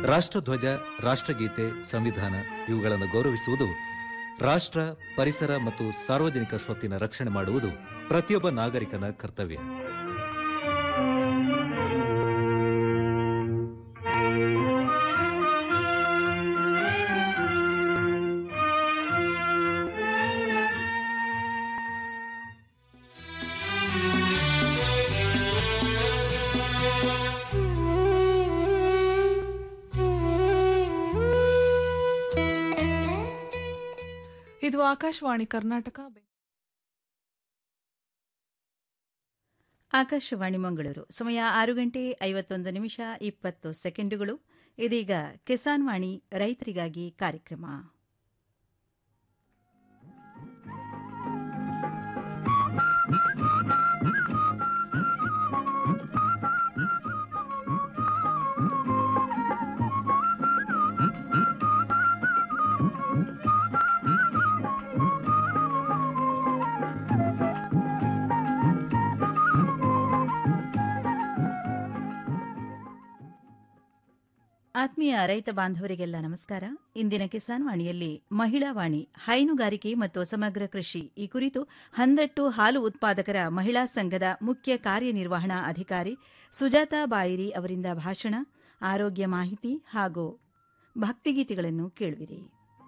ರಾಷ್ಟ್ರಧ್ವಜ ರಾಷ್ಟ್ರಗೀತೆ ಸಂವಿಧಾನ ಇವುಗಳನ್ನು ಗೌರವಿಸುವುದು ರಾಷ್ಟ್ರ ಪರಿಸರ ಮತ್ತು ಸಾರ್ವಜನಿಕ ಸ್ವತ್ತಿನ ರಕ್ಷಣೆ ಮಾಡುವುದು ಪ್ರತಿಯೊಬ್ಬ ನಾಗರಿಕನ ಕರ್ತವ್ಯ ಇದು ಆಕಾಶವಾಣಿ ಕರ್ನಾಟಕ ಆಕಾಶವಾಣಿ ಮಂಗಳೂರು ಸಮಯ ಆರು ಗಂಟೆ ಐವತ್ತೊಂದು ನಿಮಿಷ ಇಪ್ಪತ್ತು ಸೆಕೆಂಡುಗಳು ಇದೀಗ ಕಿಸಾನ್ ವಾಣಿ ರೈತರಿಗಾಗಿ ಕಾರ್ಯಕ್ರಮ ಆತ್ಮೀಯ ರೈತ ಬಾಂಧವರಿಗೆಲ್ಲ ನಮಸ್ಕಾರ ಇಂದಿನ ಕಿಸಾನ್ ವಾಣಿಯಲ್ಲಿ ಮಹಿಳಾ ವಾಣಿ ಹೈನುಗಾರಿಕೆ ಮತ್ತು ಸಮಗ್ರ ಕೃಷಿ ಈ ಕುರಿತು ಹಂದಟ್ಟು ಹಾಲು ಉತ್ಪಾದಕರ ಮಹಿಳಾ ಸಂಘದ ಮುಖ್ಯ ಕಾರ್ಯನಿರ್ವಹಣಾ ಅಧಿಕಾರಿ ಸುಜಾತಾ ಬಾಯಿರಿ ಅವರಿಂದ ಭಾಷಣ ಆರೋಗ್ಯ ಮಾಹಿತಿ ಹಾಗೂ ಭಕ್ತಿಗೀತೆಗಳನ್ನು ಕೇಳುವಿರಿ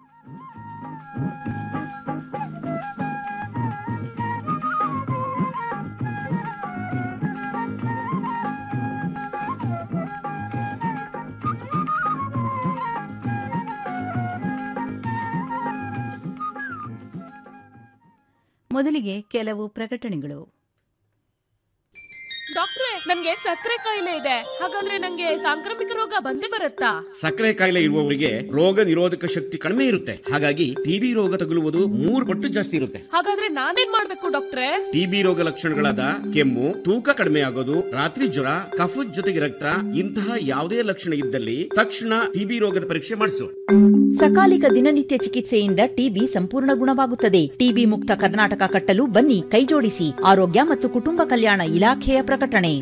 ಮೊದಲಿಗೆ ಕೆಲವು ಪ್ರಕಟಣೆಗಳು ಡಾಕ್ಟ್ರೆ ನನ್ಗೆ ಸಕ್ಕರೆ ಕಾಯಿಲೆ ಇದೆ ಹಾಗಂದ್ರೆ ನಂಗೆ ಸಾಂಕ್ರಾಮಿಕ ರೋಗ ಬಂದೇ ಬರುತ್ತಾ ಸಕ್ಕರೆ ಕಾಯಿಲೆ ಇರುವವರಿಗೆ ರೋಗ ನಿರೋಧಕ ಶಕ್ತಿ ಕಡಿಮೆ ಇರುತ್ತೆ ಹಾಗಾಗಿ ಟಿಬಿ ರೋಗ ತಗುಲುವುದು ಮೂರು ಪಟ್ಟು ಜಾಸ್ತಿ ಇರುತ್ತೆ ಹಾಗಾದ್ರೆ ನಾನೇನ್ ಮಾಡ್ಬೇಕು ಡಾಕ್ಟ್ರೆ ಟಿಬಿ ರೋಗ ಲಕ್ಷಣಗಳಾದ ಕೆಮ್ಮು ತೂಕ ಕಡಿಮೆ ಆಗೋದು ರಾತ್ರಿ ಜ್ವರ ಕಫದ ಜೊತೆಗೆ ರಕ್ತ ಇಂತಹ ಯಾವುದೇ ಲಕ್ಷಣ ಇದ್ದಲ್ಲಿ ತಕ್ಷಣ ಟಿಬಿ ರೋಗದ ಪರೀಕ್ಷೆ ಮಾಡಿಸು ಸಕಾಲಿಕ ದಿನನಿತ್ಯ ಚಿಕಿತ್ಸೆಯಿಂದ ಟಿಬಿ ಸಂಪೂರ್ಣ ಗುಣವಾಗುತ್ತದೆ ಟಿಬಿ ಮುಕ್ತ ಕರ್ನಾಟಕ ಕಟ್ಟಲು ಬನ್ನಿ ಕೈಜೋಡಿಸಿ ಆರೋಗ್ಯ ಮತ್ತು ಕುಟುಂಬ ಕಲ್ಯಾಣ ಇಲಾಖೆಯ ಪ್ರಕಟಣೆ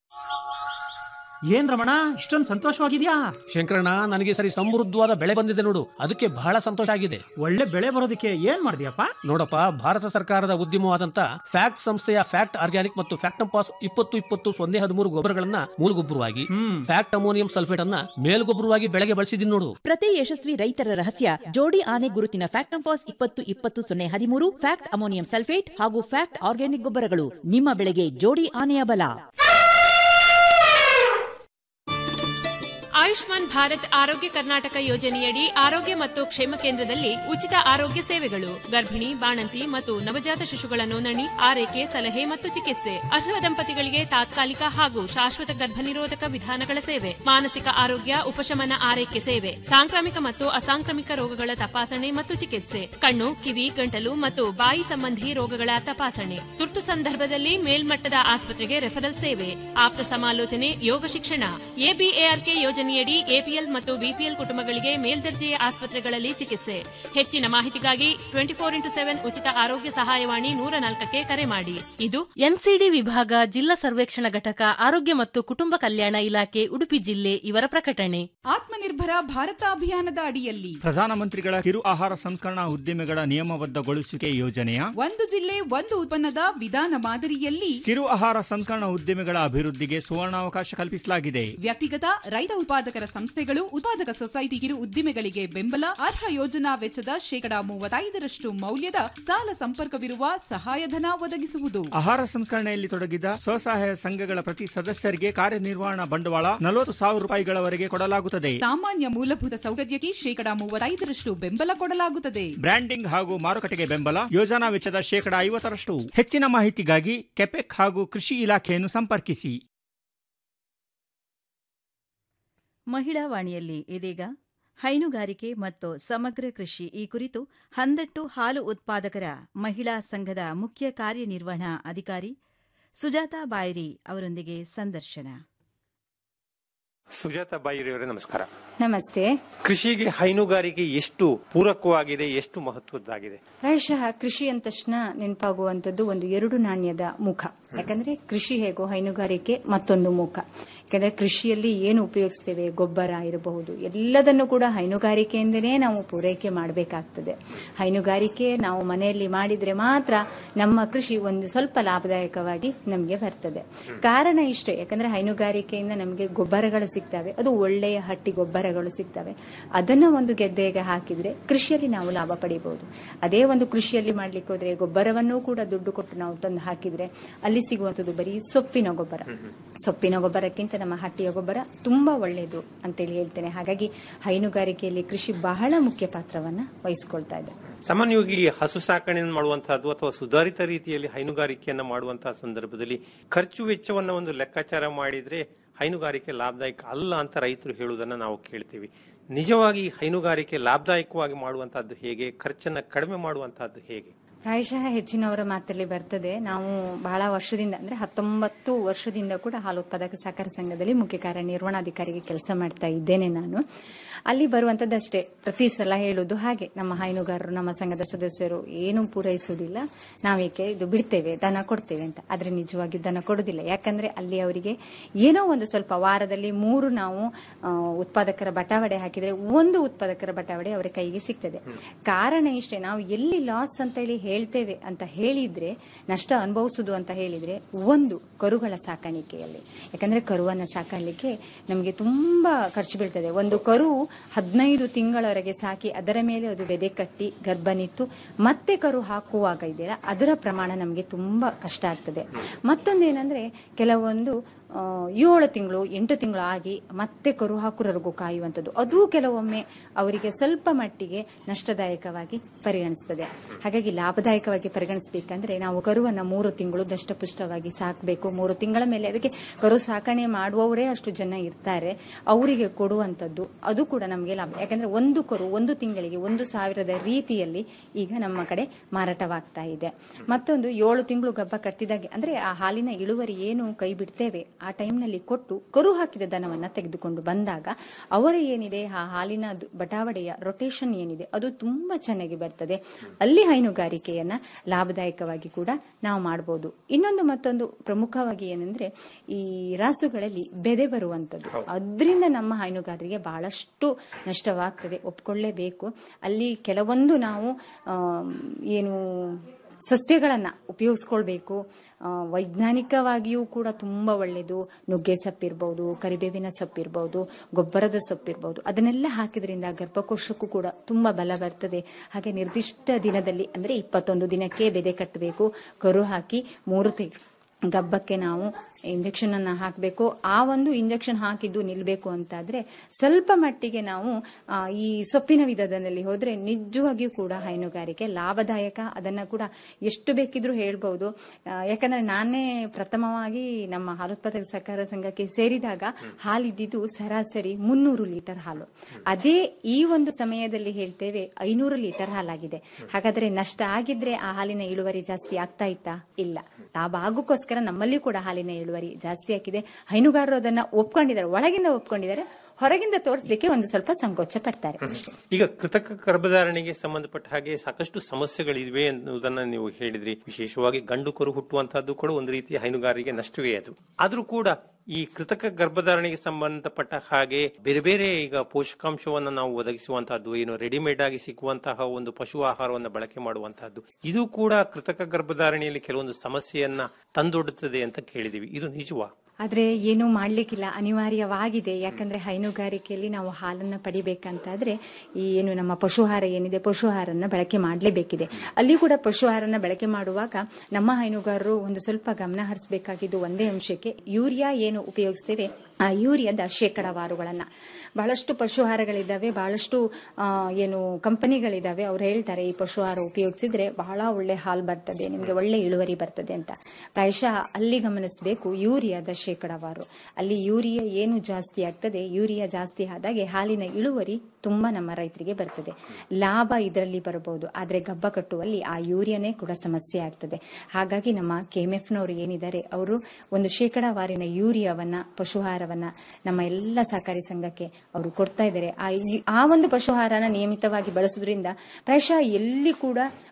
ಏನ್ ರಮಣ ಇಷ್ಟೊಂದು ಸಂತೋಷವಾಗಿದ್ಯಾ ಶಂಕರಣ್ಣ ನನಗೆ ಸರಿ ಸಮೃದ್ಧವಾದ ಬೆಳೆ ಬಂದಿದೆ ನೋಡು ಅದಕ್ಕೆ ಬಹಳ ಸಂತೋಷ ಆಗಿದೆ ಒಳ್ಳೆ ಬೆಳೆ ಬರೋದಕ್ಕೆ ಏನ್ ಮಾಡಿದ್ಯಪ್ಪ ನೋಡಪ್ಪ ಭಾರತ ಸರ್ಕಾರದ ಉದ್ಯಮವಾದಂತ ಫ್ಯಾಕ್ಟ್ ಸಂಸ್ಥೆಯ ಫ್ಯಾಕ್ಟ್ ಆರ್ಗ್ಯಾನಿಕ್ ಮತ್ತು ಫ್ಯಾಕ್ಟಂಪಾಸ್ ಇಪ್ಪತ್ತು ಇಪ್ಪತ್ತು ಸೊನ್ನೆ ಹದಿಮೂರು ಗೊಬ್ಬರಗಳನ್ನ ಮೂಲಗೊಬ್ಬರವಾಗಿ ಫ್ಯಾಕ್ಟ್ ಅಮೋನಿಯಂ ಸಲ್ಫೇಟ್ ಅನ್ನ ಮೇಲ್ಗೊಬ್ಬರವಾಗಿ ಬೆಳೆಗೆ ಬಳಸಿದೀನಿ ನೋಡು ಪ್ರತಿ ಯಶಸ್ವಿ ರೈತರ ರಹಸ್ಯ ಜೋಡಿ ಆನೆ ಗುರುತಿನ ಫ್ಯಾಕ್ಟ್ ಫಾಸ್ ಇಪ್ಪತ್ತು ಇಪ್ಪತ್ತು ಸೊನ್ನೆ ಹದಿಮೂರು ಫ್ಯಾಕ್ಟ್ ಅಮೋನಿಯಂ ಸಲ್ಫೇಟ್ ಹಾಗೂ ಫ್ಯಾಕ್ಟ್ ಆರ್ಗ್ಯಾನಿಕ್ ಗೊಬ್ಬರಗಳು ನಿಮ್ಮ ಬೆಳೆಗೆ ಜೋಡಿ ಆನೆಯ ಬಲ ಆಯುಷ್ಮಾನ್ ಭಾರತ್ ಆರೋಗ್ಯ ಕರ್ನಾಟಕ ಯೋಜನೆಯಡಿ ಆರೋಗ್ಯ ಮತ್ತು ಕ್ಷೇಮ ಕೇಂದ್ರದಲ್ಲಿ ಉಚಿತ ಆರೋಗ್ಯ ಸೇವೆಗಳು ಗರ್ಭಿಣಿ ಬಾಣಂತಿ ಮತ್ತು ನವಜಾತ ಶಿಶುಗಳ ನೋಂದಣಿ ಆರೈಕೆ ಸಲಹೆ ಮತ್ತು ಚಿಕಿತ್ಸೆ ಅರ್ಹ ದಂಪತಿಗಳಿಗೆ ತಾತ್ಕಾಲಿಕ ಹಾಗೂ ಶಾಶ್ವತ ಗರ್ಭನಿರೋಧಕ ವಿಧಾನಗಳ ಸೇವೆ ಮಾನಸಿಕ ಆರೋಗ್ಯ ಉಪಶಮನ ಆರೈಕೆ ಸೇವೆ ಸಾಂಕ್ರಾಮಿಕ ಮತ್ತು ಅಸಾಂಕ್ರಾಮಿಕ ರೋಗಗಳ ತಪಾಸಣೆ ಮತ್ತು ಚಿಕಿತ್ಸೆ ಕಣ್ಣು ಕಿವಿ ಗಂಟಲು ಮತ್ತು ಬಾಯಿ ಸಂಬಂಧಿ ರೋಗಗಳ ತಪಾಸಣೆ ತುರ್ತು ಸಂದರ್ಭದಲ್ಲಿ ಮೇಲ್ಮಟ್ಟದ ಆಸ್ಪತ್ರೆಗೆ ರೆಫರಲ್ ಸೇವೆ ಆಪ್ತ ಸಮಾಲೋಚನೆ ಯೋಗ ಶಿಕ್ಷಣ ಎಬಿಎಆರ್ಕೆ ಯೋಜನೆಯಡಿ ಎಪಿಎಲ್ ಮತ್ತು ಬಿಪಿಎಲ್ ಕುಟುಂಬಗಳಿಗೆ ಮೇಲ್ದರ್ಜೆಯ ಆಸ್ಪತ್ರೆಗಳಲ್ಲಿ ಚಿಕಿತ್ಸೆ ಹೆಚ್ಚಿನ ಮಾಹಿತಿಗಾಗಿ ಟ್ವೆಂಟಿ ಫೋರ್ ಇಂಟು ಸೆವೆನ್ ಉಚಿತ ಆರೋಗ್ಯ ಸಹಾಯವಾಣಿ ನೂರ ನಾಲ್ಕಕ್ಕೆ ಕರೆ ಮಾಡಿ ಇದು ಎನ್ಸಿಡಿ ವಿಭಾಗ ಜಿಲ್ಲಾ ಸರ್ವೇಕ್ಷಣಾ ಘಟಕ ಆರೋಗ್ಯ ಮತ್ತು ಕುಟುಂಬ ಕಲ್ಯಾಣ ಇಲಾಖೆ ಉಡುಪಿ ಜಿಲ್ಲೆ ಇವರ ಪ್ರಕಟಣೆ ಆತ್ಮನಿರ್ಭರ ಭಾರತ ಅಭಿಯಾನದ ಅಡಿಯಲ್ಲಿ ಪ್ರಧಾನಮಂತ್ರಿಗಳ ಕಿರು ಆಹಾರ ಸಂಸ್ಕರಣಾ ಉದ್ದಿಮೆಗಳ ನಿಯಮಬದ್ಧಗೊಳಿಸುವಿಕೆ ಯೋಜನೆಯ ಒಂದು ಜಿಲ್ಲೆ ಒಂದು ಉತ್ಪನ್ನದ ವಿಧಾನ ಮಾದರಿಯಲ್ಲಿ ಕಿರು ಆಹಾರ ಸಂಸ್ಕರಣಾ ಉದ್ದಿಮೆಗಳ ಅಭಿವೃದ್ಧಿಗೆ ಸುವರ್ಣಾವಕಾಶ ಕಲ್ಪಿಸಲಾಗಿದೆ ವ್ಯಕ್ತಿಗತ ರೈತ ಉತ್ಪಾದಕರ ಸಂಸ್ಥೆಗಳು ಉತ್ಪಾದಕ ಸೊಸೈಟಿ ಕಿರು ಉದ್ದಿಮೆಗಳಿಗೆ ಬೆಂಬಲ ಅರ್ಹ ಯೋಜನಾ ವೆಚ್ಚದ ಶೇಕಡಾ ಮೂವತ್ತೈದರಷ್ಟು ಮೌಲ್ಯದ ಸಾಲ ಸಂಪರ್ಕವಿರುವ ಸಹಾಯಧನ ಒದಗಿಸುವುದು ಆಹಾರ ಸಂಸ್ಕರಣೆಯಲ್ಲಿ ತೊಡಗಿದ ಸ್ವಸಹಾಯ ಸಂಘಗಳ ಪ್ರತಿ ಸದಸ್ಯರಿಗೆ ಕಾರ್ಯನಿರ್ವಹಣಾ ಬಂಡವಾಳ ನಲವತ್ತು ಸಾವಿರ ರೂಪಾಯಿಗಳವರೆಗೆ ಕೊಡಲಾಗುತ್ತದೆ ಸಾಮಾನ್ಯ ಮೂಲಭೂತ ಸೌಕರ್ಯಕ್ಕೆ ಶೇಕಡಾ ಮೂವತ್ತೈದರಷ್ಟು ಬೆಂಬಲ ಕೊಡಲಾಗುತ್ತದೆ ಬ್ರ್ಯಾಂಡಿಂಗ್ ಹಾಗೂ ಮಾರುಕಟ್ಟೆಗೆ ಬೆಂಬಲ ಯೋಜನಾ ವೆಚ್ಚದ ಶೇಕಡಾ ಐವತ್ತರಷ್ಟು ಹೆಚ್ಚಿನ ಮಾಹಿತಿಗಾಗಿ ಕೆಪೆಕ್ ಹಾಗೂ ಕೃಷಿ ಇಲಾಖೆಯನ್ನು ಸಂಪರ್ಕಿಸಿ ಮಹಿಳಾ ವಾಣಿಯಲ್ಲಿ ಇದೀಗ ಹೈನುಗಾರಿಕೆ ಮತ್ತು ಸಮಗ್ರ ಕೃಷಿ ಈ ಕುರಿತು ಹಂದಟ್ಟು ಹಾಲು ಉತ್ಪಾದಕರ ಮಹಿಳಾ ಸಂಘದ ಮುಖ್ಯ ಕಾರ್ಯನಿರ್ವಹಣಾ ಅಧಿಕಾರಿ ಸುಜಾತಾ ಬಾಯ್ರಿ ಅವರೊಂದಿಗೆ ಸಂದರ್ಶನ ಸುಜಾತ ಬಾಯಿರಿಯವರೇ ನಮಸ್ಕಾರ ನಮಸ್ತೆ ಕೃಷಿಗೆ ಹೈನುಗಾರಿಕೆ ಎಷ್ಟು ಪೂರಕವಾಗಿದೆ ಎಷ್ಟು ಮಹತ್ವದ್ದಾಗಿದೆ ಪ್ರಾಯಶಃ ಕೃಷಿ ಅಂದ ತಕ್ಷಣ ನೆನಪಾಗುವಂತದ್ದು ಒಂದು ಎರಡು ನಾಣ್ಯದ ಮುಖ ಯಾಕಂದ್ರೆ ಕೃಷಿ ಹೇಗೋ ಹೈನುಗಾರಿಕೆ ಮತ್ತೊಂದು ಮುಖ ಯಾಕಂದ್ರೆ ಕೃಷಿಯಲ್ಲಿ ಏನು ಉಪಯೋಗಿಸ್ತೇವೆ ಗೊಬ್ಬರ ಇರಬಹುದು ಎಲ್ಲದನ್ನು ಕೂಡ ಹೈನುಗಾರಿಕೆಯಿಂದನೇ ನಾವು ಪೂರೈಕೆ ಮಾಡಬೇಕಾಗ್ತದೆ ಹೈನುಗಾರಿಕೆ ನಾವು ಮನೆಯಲ್ಲಿ ಮಾಡಿದ್ರೆ ಮಾತ್ರ ನಮ್ಮ ಕೃಷಿ ಒಂದು ಸ್ವಲ್ಪ ಲಾಭದಾಯಕವಾಗಿ ನಮಗೆ ಬರ್ತದೆ ಕಾರಣ ಇಷ್ಟೇ ಯಾಕಂದ್ರೆ ಹೈನುಗಾರಿಕೆಯಿಂದ ನಮಗೆ ಗೊಬ್ಬರಗಳು ಸಿಗ್ತವೆ ಅದು ಒಳ್ಳೆಯ ಹಟ್ಟಿ ಗೊಬ್ಬರಗಳು ಸಿಗ್ತವೆ ಅದನ್ನ ಒಂದು ಗೆದ್ದೆಗೆ ಹಾಕಿದ್ರೆ ಕೃಷಿಯಲ್ಲಿ ನಾವು ಲಾಭ ಪಡಿಬಹುದು ಅದೇ ಒಂದು ಕೃಷಿಯಲ್ಲಿ ಮಾಡ್ಲಿಕ್ಕೆ ಹೋದ್ರೆ ಗೊಬ್ಬರವನ್ನು ಕೂಡ ದುಡ್ಡು ಕೊಟ್ಟು ನಾವು ತಂದು ಹಾಕಿದ್ರೆ ಅಲ್ಲಿ ಸಿಗುವಂಥದ್ದು ಬರೀ ಸೊಪ್ಪಿನ ಗೊಬ್ಬರ ಸೊಪ್ಪಿನ ಗೊಬ್ಬರಕ್ಕಿಂತ ನಮ್ಮ ಹಟ್ಟಿಯ ಗೊಬ್ಬರ ತುಂಬಾ ಒಳ್ಳೆಯದು ಅಂತೇಳಿ ಹೇಳ್ತೇನೆ ಹಾಗಾಗಿ ಹೈನುಗಾರಿಕೆಯಲ್ಲಿ ಕೃಷಿ ಬಹಳ ಮುಖ್ಯ ಪಾತ್ರವನ್ನ ವಹಿಸ್ಕೊಳ್ತಾ ಇದೆ ಸಾಮಾನ್ಯವಾಗಿ ಹಸು ಸಾಕಣೆಯನ್ನು ಮಾಡುವಂತಹದ್ದು ಅಥವಾ ಸುಧಾರಿತ ರೀತಿಯಲ್ಲಿ ಹೈನುಗಾರಿಕೆಯನ್ನ ಮಾಡುವಂತಹ ಸಂದರ್ಭದಲ್ಲಿ ಖರ್ಚು ವೆಚ್ಚವನ್ನ ಒಂದು ಲೆಕ್ಕಾಚಾರ ಮಾಡಿದ್ರೆ ಹೈನುಗಾರಿಕೆ ಲಾಭದಾಯಕ ಅಲ್ಲ ಅಂತ ರೈತರು ಹೇಳುವುದನ್ನ ನಾವು ಕೇಳ್ತೀವಿ ನಿಜವಾಗಿ ಹೈನುಗಾರಿಕೆ ಲಾಭದಾಯಕವಾಗಿ ಮಾಡುವಂತಹದ್ದು ಹೇಗೆ ಖರ್ಚನ್ನ ಕಡಿಮೆ ಮಾಡುವಂತಹದ್ದು ಹೇಗೆ ಪ್ರಾಯಶಃ ಹೆಚ್ಚಿನವರ ಮಾತಲ್ಲಿ ಬರ್ತದೆ ನಾವು ಬಹಳ ವರ್ಷದಿಂದ ಅಂದ್ರೆ ಹತ್ತೊಂಬತ್ತು ವರ್ಷದಿಂದ ಕೂಡ ಹಾಲು ಉತ್ಪಾದಕ ಸಹಕಾರ ಸಂಘದಲ್ಲಿ ಮುಖ್ಯ ಕಾರ್ಯನಿರ್ವಹಣಾಧಿಕಾರಿಗೆ ಕೆಲಸ ಮಾಡ್ತಾ ಇದ್ದೇನೆ ನಾನು ಅಲ್ಲಿ ಬರುವಂತದ್ದಷ್ಟೇ ಪ್ರತಿ ಸಲ ಹೇಳುದು ಹಾಗೆ ನಮ್ಮ ಹೈನುಗಾರರು ನಮ್ಮ ಸಂಘದ ಸದಸ್ಯರು ಏನು ಪೂರೈಸುವುದಿಲ್ಲ ನಾವೇಕೆ ಇದು ಬಿಡ್ತೇವೆ ದನ ಕೊಡ್ತೇವೆ ಅಂತ ಆದ್ರೆ ನಿಜವಾಗಿ ದನ ಕೊಡುದಿಲ್ಲ ಯಾಕಂದ್ರೆ ಅಲ್ಲಿ ಅವರಿಗೆ ಏನೋ ಒಂದು ಸ್ವಲ್ಪ ವಾರದಲ್ಲಿ ಮೂರು ನಾವು ಆ, ಉತ್ಪಾದಕರ ಬಟಾವಡೆ ಹಾಕಿದ್ರೆ ಒಂದು ಉತ್ಪಾದಕರ ಬಟಾವಡೆ ಅವರ ಕೈಗೆ ಸಿಗ್ತದೆ ಕಾರಣ ಇಷ್ಟೇ ನಾವು ಎಲ್ಲಿ ಲಾಸ್ ಅಂತ ಹೇಳಿ ಹೇಳ್ತೇವೆ ಅಂತ ಹೇಳಿದ್ರೆ ನಷ್ಟ ಅನುಭವಿಸುದು ಅಂತ ಹೇಳಿದ್ರೆ ಒಂದು ಕರುಗಳ ಸಾಕಾಣಿಕೆಯಲ್ಲಿ ಯಾಕಂದ್ರೆ ಕರುವನ್ನ ಸಾಕಾಣಿಕೆ ನಮಗೆ ತುಂಬಾ ಖರ್ಚು ಬೀಳ್ತದೆ ಒಂದು ಕರು ಹದಿನೈದು ತಿಂಗಳವರೆಗೆ ಸಾಕಿ ಅದರ ಮೇಲೆ ಅದು ಬೆದೆ ಕಟ್ಟಿ ಗರ್ಭ ನಿತ್ತು ಮತ್ತೆ ಕರು ಹಾಕುವಾಗ ಇದೆಯಲ್ಲ ಅದರ ಪ್ರಮಾಣ ನಮಗೆ ತುಂಬಾ ಕಷ್ಟ ಆಗ್ತದೆ ಮತ್ತೊಂದೇನಂದ್ರೆ ಕೆಲವೊಂದು ಆ, ಏಳು ತಿಂಗಳು ಎಂಟು ತಿಂಗಳು ಆಗಿ ಮತ್ತೆ ಕರು ಹಾಕುರವರೆಗೂ ಕಾಯುವಂಥದ್ದು ಅದು ಕೆಲವೊಮ್ಮೆ ಅವರಿಗೆ ಸ್ವಲ್ಪ ಮಟ್ಟಿಗೆ ನಷ್ಟದಾಯಕವಾಗಿ ಪರಿಗಣಿಸ್ತದೆ ಹಾಗಾಗಿ ಲಾಭದಾಯಕವಾಗಿ ಪರಿಗಣಿಸಬೇಕಂದ್ರೆ ನಾವು ಕರುವನ್ನ ಮೂರು ತಿಂಗಳು ದಷ್ಟಪುಷ್ಟವಾಗಿ ಸಾಕಬೇಕು ಮೂರು ತಿಂಗಳ ಮೇಲೆ ಅದಕ್ಕೆ ಕರು ಸಾಕಣೆ ಮಾಡುವವರೇ ಅಷ್ಟು ಜನ ಇರ್ತಾರೆ ಅವರಿಗೆ ಕೊಡುವಂಥದ್ದು ಅದು ಕೂಡ ನಮಗೆ ಲಾಭ ಯಾಕಂದ್ರೆ ಒಂದು ಕರು ಒಂದು ತಿಂಗಳಿಗೆ ಒಂದು ಸಾವಿರದ ರೀತಿಯಲ್ಲಿ ಈಗ ನಮ್ಮ ಕಡೆ ಮಾರಾಟವಾಗ್ತಾ ಇದೆ ಮತ್ತೊಂದು ಏಳು ತಿಂಗಳು ಗಬ್ಬ ಕಟ್ಟಿದಾಗೆ ಅಂದ್ರೆ ಆ ಹಾಲಿನ ಇಳುವರಿ ಏನು ಕೈ ಬಿಡ್ತೇವೆ ಆ ಟೈಮ್ನಲ್ಲಿ ಕೊಟ್ಟು ಕರು ಹಾಕಿದ ದನವನ್ನ ತೆಗೆದುಕೊಂಡು ಬಂದಾಗ ಅವರ ಏನಿದೆ ಆ ಹಾಲಿನ ದು- ಬಟಾವಡೆಯ ರೊಟೇಷನ್ ಏನಿದೆ ಅದು ತುಂಬಾ ಚೆನ್ನಾಗಿ ಬರ್ತದೆ ಅಲ್ಲಿ ಹೈನುಗಾರಿಕೆಯನ್ನ ಲಾಭದಾಯಕವಾಗಿ ಕೂಡ ನಾವು ಮಾಡಬಹುದು ಇನ್ನೊಂದು ಮತ್ತೊಂದು ಪ್ರಮುಖವಾಗಿ ಏನಂದ್ರೆ ಈ ರಾಸುಗಳಲ್ಲಿ ಬೆದೆ ಬರುವಂತದ್ದು ಅದರಿಂದ ನಮ್ಮ ಹೈನುಗಾರರಿಗೆ ಬಹಳಷ್ಟು ನಷ್ಟವಾಗ್ತದೆ ಒಪ್ಕೊಳ್ಳೇಬೇಕು ಅಲ್ಲಿ ಕೆಲವೊಂದು ನಾವು ಆಮ್, ಏನು ಸಸ್ಯಗಳನ್ನ ಉಪಯೋಗಿಸ್ಕೊಳ್ಬೇಕು ಆ, ವೈಜ್ಞಾನಿಕವಾಗಿಯೂ ಕೂಡ ತುಂಬಾ ಒಳ್ಳೆಯದು ನುಗ್ಗೆ ಸೊಪ್ಪಿರ್ಬೋದು ಕರಿಬೇವಿನ ಸೊಪ್ಪಿರ್ಬೋದು ಗೊಬ್ಬರದ ಸೊಪ್ಪಿರ್ಬೋದು ಅದನ್ನೆಲ್ಲ ಹಾಕಿದ್ರಿಂದ ಗರ್ಭಕೋಶಕ್ಕೂ ಕೂಡ ತುಂಬಾ ಬಲ ಬರ್ತದೆ ಹಾಗೆ ನಿರ್ದಿಷ್ಟ ದಿನದಲ್ಲಿ ಅಂದ್ರೆ ಇಪ್ಪತ್ತೊಂದು ದಿನಕ್ಕೆ ಬೆದೆ ಕಟ್ಟಬೇಕು ಕರು ಹಾಕಿ ಮೂರು ತಿಂಗಳು ಗಬ್ಬಕ್ಕೆ ನಾವು ಇಂಜೆಕ್ಷನ್ ಅನ್ನ ಹಾಕಬೇಕು ಆ ಒಂದು ಇಂಜೆಕ್ಷನ್ ಹಾಕಿದ್ದು ನಿಲ್ಬೇಕು ಅಂತಾದ್ರೆ ಸ್ವಲ್ಪ ಮಟ್ಟಿಗೆ ನಾವು ಆ, ಈ ಸೊಪ್ಪಿನ ವಿಧದಲ್ಲಿ ಹೋದ್ರೆ ನಿಜವಾಗಿಯೂ ಕೂಡ ಹೈನುಗಾರಿಕೆ ಲಾಭದಾಯಕ ಅದನ್ನ ಕೂಡ ಎಷ್ಟು ಬೇಕಿದ್ರೂ ಹೇಳ್ಬಹುದು ಆ, ಯಾಕಂದ್ರೆ ನಾನೇ ಪ್ರಥಮವಾಗಿ ನಮ್ಮ ಹಾಲೋತ್ಪಾದಕ ಸಹಕಾರ ಸಂಘಕ್ಕೆ ಸೇರಿದಾಗ ಹಾಲಿದ್ದಿದ್ದು ಸರಾಸರಿ ಮುನ್ನೂರು ಲೀಟರ್ ಹಾಲು ಅದೇ ಈ ಒಂದು ಸಮಯದಲ್ಲಿ ಹೇಳ್ತೇವೆ ಐನೂರು ಲೀಟರ್ ಹಾಲಾಗಿದೆ ಹಾಗಾದ್ರೆ ನಷ್ಟ ಆಗಿದ್ರೆ ಆ ಹಾಲಿನ ಇಳುವರಿ ಜಾಸ್ತಿ ಆಗ್ತಾ ಇತ್ತಾ ಇಲ್ಲ ಲಾಭ ಆಗೋಕ್ಕೋಸ್ಕರ ನಮ್ಮಲ್ಲಿ ಕೂಡ ಹಾಲಿನ ಇಳುವರಿ ಜಾಸ್ತಿ ಆಗಿದೆ ಹೈನುಗಾರರು ಅದನ್ನ ಒಪ್ಕೊಂಡಿದ್ದಾರೆ ಒಳಗಿಂದ ಒಪ್ಕೊಂಡಿದ್ದಾರೆ ಹೊರಗಿಂದ ತೋರಿಸ್ಲಿಕ್ಕೆ ಒಂದು ಸ್ವಲ್ಪ ಸಂಕೋಚ ಪಡ್ತಾರೆ ಅಷ್ಟೇ. ಈಗ ಕೃತಕ ಗರ್ಭಧಾರಣೆಗೆ ಸಂಬಂಧಪಟ್ಟ ಹಾಗೆ ಸಾಕಷ್ಟು ಸಮಸ್ಯೆಗಳಿವೆ ಎನ್ನುವುದನ್ನ ನೀವು ಹೇಳಿದ್ರಿ ವಿಶೇಷವಾಗಿ ಗಂಡು ಕರು ಹುಟ್ಟುವಂತಹದ್ದು ಕೂಡ ಒಂದು ರೀತಿಯ ಹೈನುಗಾರಿಕೆ ನಷ್ಟವೇ ಅದು ಆದ್ರೂ ಕೂಡ ಈ ಕೃತಕ ಗರ್ಭಧಾರಣೆಗೆ ಸಂಬಂಧಪಟ್ಟ ಹಾಗೆ ಬೇರೆ ಬೇರೆ ಈಗ ಪೋಷಕಾಂಶವನ್ನ ನಾವು ಒದಗಿಸುವಂತಹದ್ದು ಏನು ರೆಡಿಮೇಡ್ ಆಗಿ ಸಿಗುವಂತಹ ಒಂದು ಪಶು ಆಹಾರವನ್ನ ಬಳಕೆ ಮಾಡುವಂತಹದ್ದು ಇದು ಕೂಡ ಕೃತಕ ಗರ್ಭಧಾರಣೆಯಲ್ಲಿ ಕೆಲವೊಂದು ಸಮಸ್ಯೆಯನ್ನ ತಂದೊಡ್ಡುತ್ತದೆ ಅಂತ ಕೇಳಿದೀವಿ ಇದು ನಿಜವಾ ಆದ್ರೆ ಏನು ಮಾಡ್ಲಿಕ್ಕಿಲ್ಲ ಅನಿವಾರ್ಯವಾಗಿದೆ ಯಾಕಂದ್ರೆ ಹೈನುಗಾರಿಕೆಯಲ್ಲಿ ನಾವು ಹಾಲನ್ನ ಪಡಿಬೇಕಂತಾದ್ರೆ ಈ ಏನು ನಮ್ಮ ಪಶುಹಾರ ಏನಿದೆ ಪಶುಹಾರನ್ನ ಬಳಕೆ ಮಾಡಲೇಬೇಕಿದೆ ಅಲ್ಲಿ ಕೂಡ ಪಶುಹಾರನ ಬಳಕೆ ಮಾಡುವಾಗ ನಮ್ಮ ಹೈನುಗಾರರು ಒಂದು ಸ್ವಲ್ಪ ಗಮನ ಹರಿಸಬೇಕಾಗಿದ್ದು ಒಂದೇ ಅಂಶಕ್ಕೆ ಯೂರಿಯಾ ಏನು ಉಪಯೋಗಿಸ್ತೇವೆ ಆ ಯೂರಿಯಾದ ಶೇಕಡಾವಾರುಗಳನ್ನ ಬಹಳಷ್ಟು ಪಶುಹಾರಗಳಿದ್ದಾವೆ ಬಹಳಷ್ಟು ಆ, ಏನು ಕಂಪನಿಗಳಿದಾವೆ ಅವ್ರು ಹೇಳ್ತಾರೆ ಈ ಪಶುಹಾರ ಉಪಯೋಗಿಸಿದ್ರೆ ಬಹಳ ಒಳ್ಳೆ ಹಾಲು ಬರ್ತದೆ ನಿಮಗೆ ಒಳ್ಳೆ ಇಳುವರಿ ಬರ್ತದೆ ಅಂತ ಪ್ರಾಯಶಃ ಅಲ್ಲಿ ಗಮನಿಸಬೇಕು ಯೂರಿಯಾದ ಶೇಕಡಾವಾರು ಅಲ್ಲಿ ಯೂರಿಯಾ ಏನು ಜಾಸ್ತಿ ಆಗ್ತದೆ ಯೂರಿಯಾ ಜಾಸ್ತಿ ಆದಾಗೆ ಹಾಲಿನ ಇಳುವರಿ ತುಂಬಾ ನಮ್ಮ ರೈತರಿಗೆ ಬರ್ತದೆ ಲಾಭ ಇದರಲ್ಲಿ ಬರಬಹುದು ಆದ್ರೆ ಗಬ್ಬ ಕಟ್ಟುವಲ್ಲಿ ಆ ಯೂರಿಯಾನೇ ಕೂಡ ಸಮಸ್ಯೆ ಆಗ್ತದೆ ಹಾಗಾಗಿ ನಮ್ಮ ಕೆಎಂಎಫ್ನವರು ಏನಿದ್ದಾರೆ ಅವರು ಒಂದು ಶೇಕಡಾವಾರಿನ ಯೂರಿಯಾವನ್ನ ಪಶುಹಾರವನ್ನ ನಮ್ಮ ಎಲ್ಲ ಸಹಕಾರಿ ಸಂಘಕ್ಕೆ ಅವರು ಕೊಡ್ತಾ ಇದ್ದಾರೆ ಆ ಯು- ಆ ಒಂದು ಪಶುಹಾರನ ನಿಯಮಿತವಾಗಿ ಬಳಸೋದ್ರಿಂದ ಪ್ರಾಯಶಃ ಎಲ್ಲಿ ಕೂಡ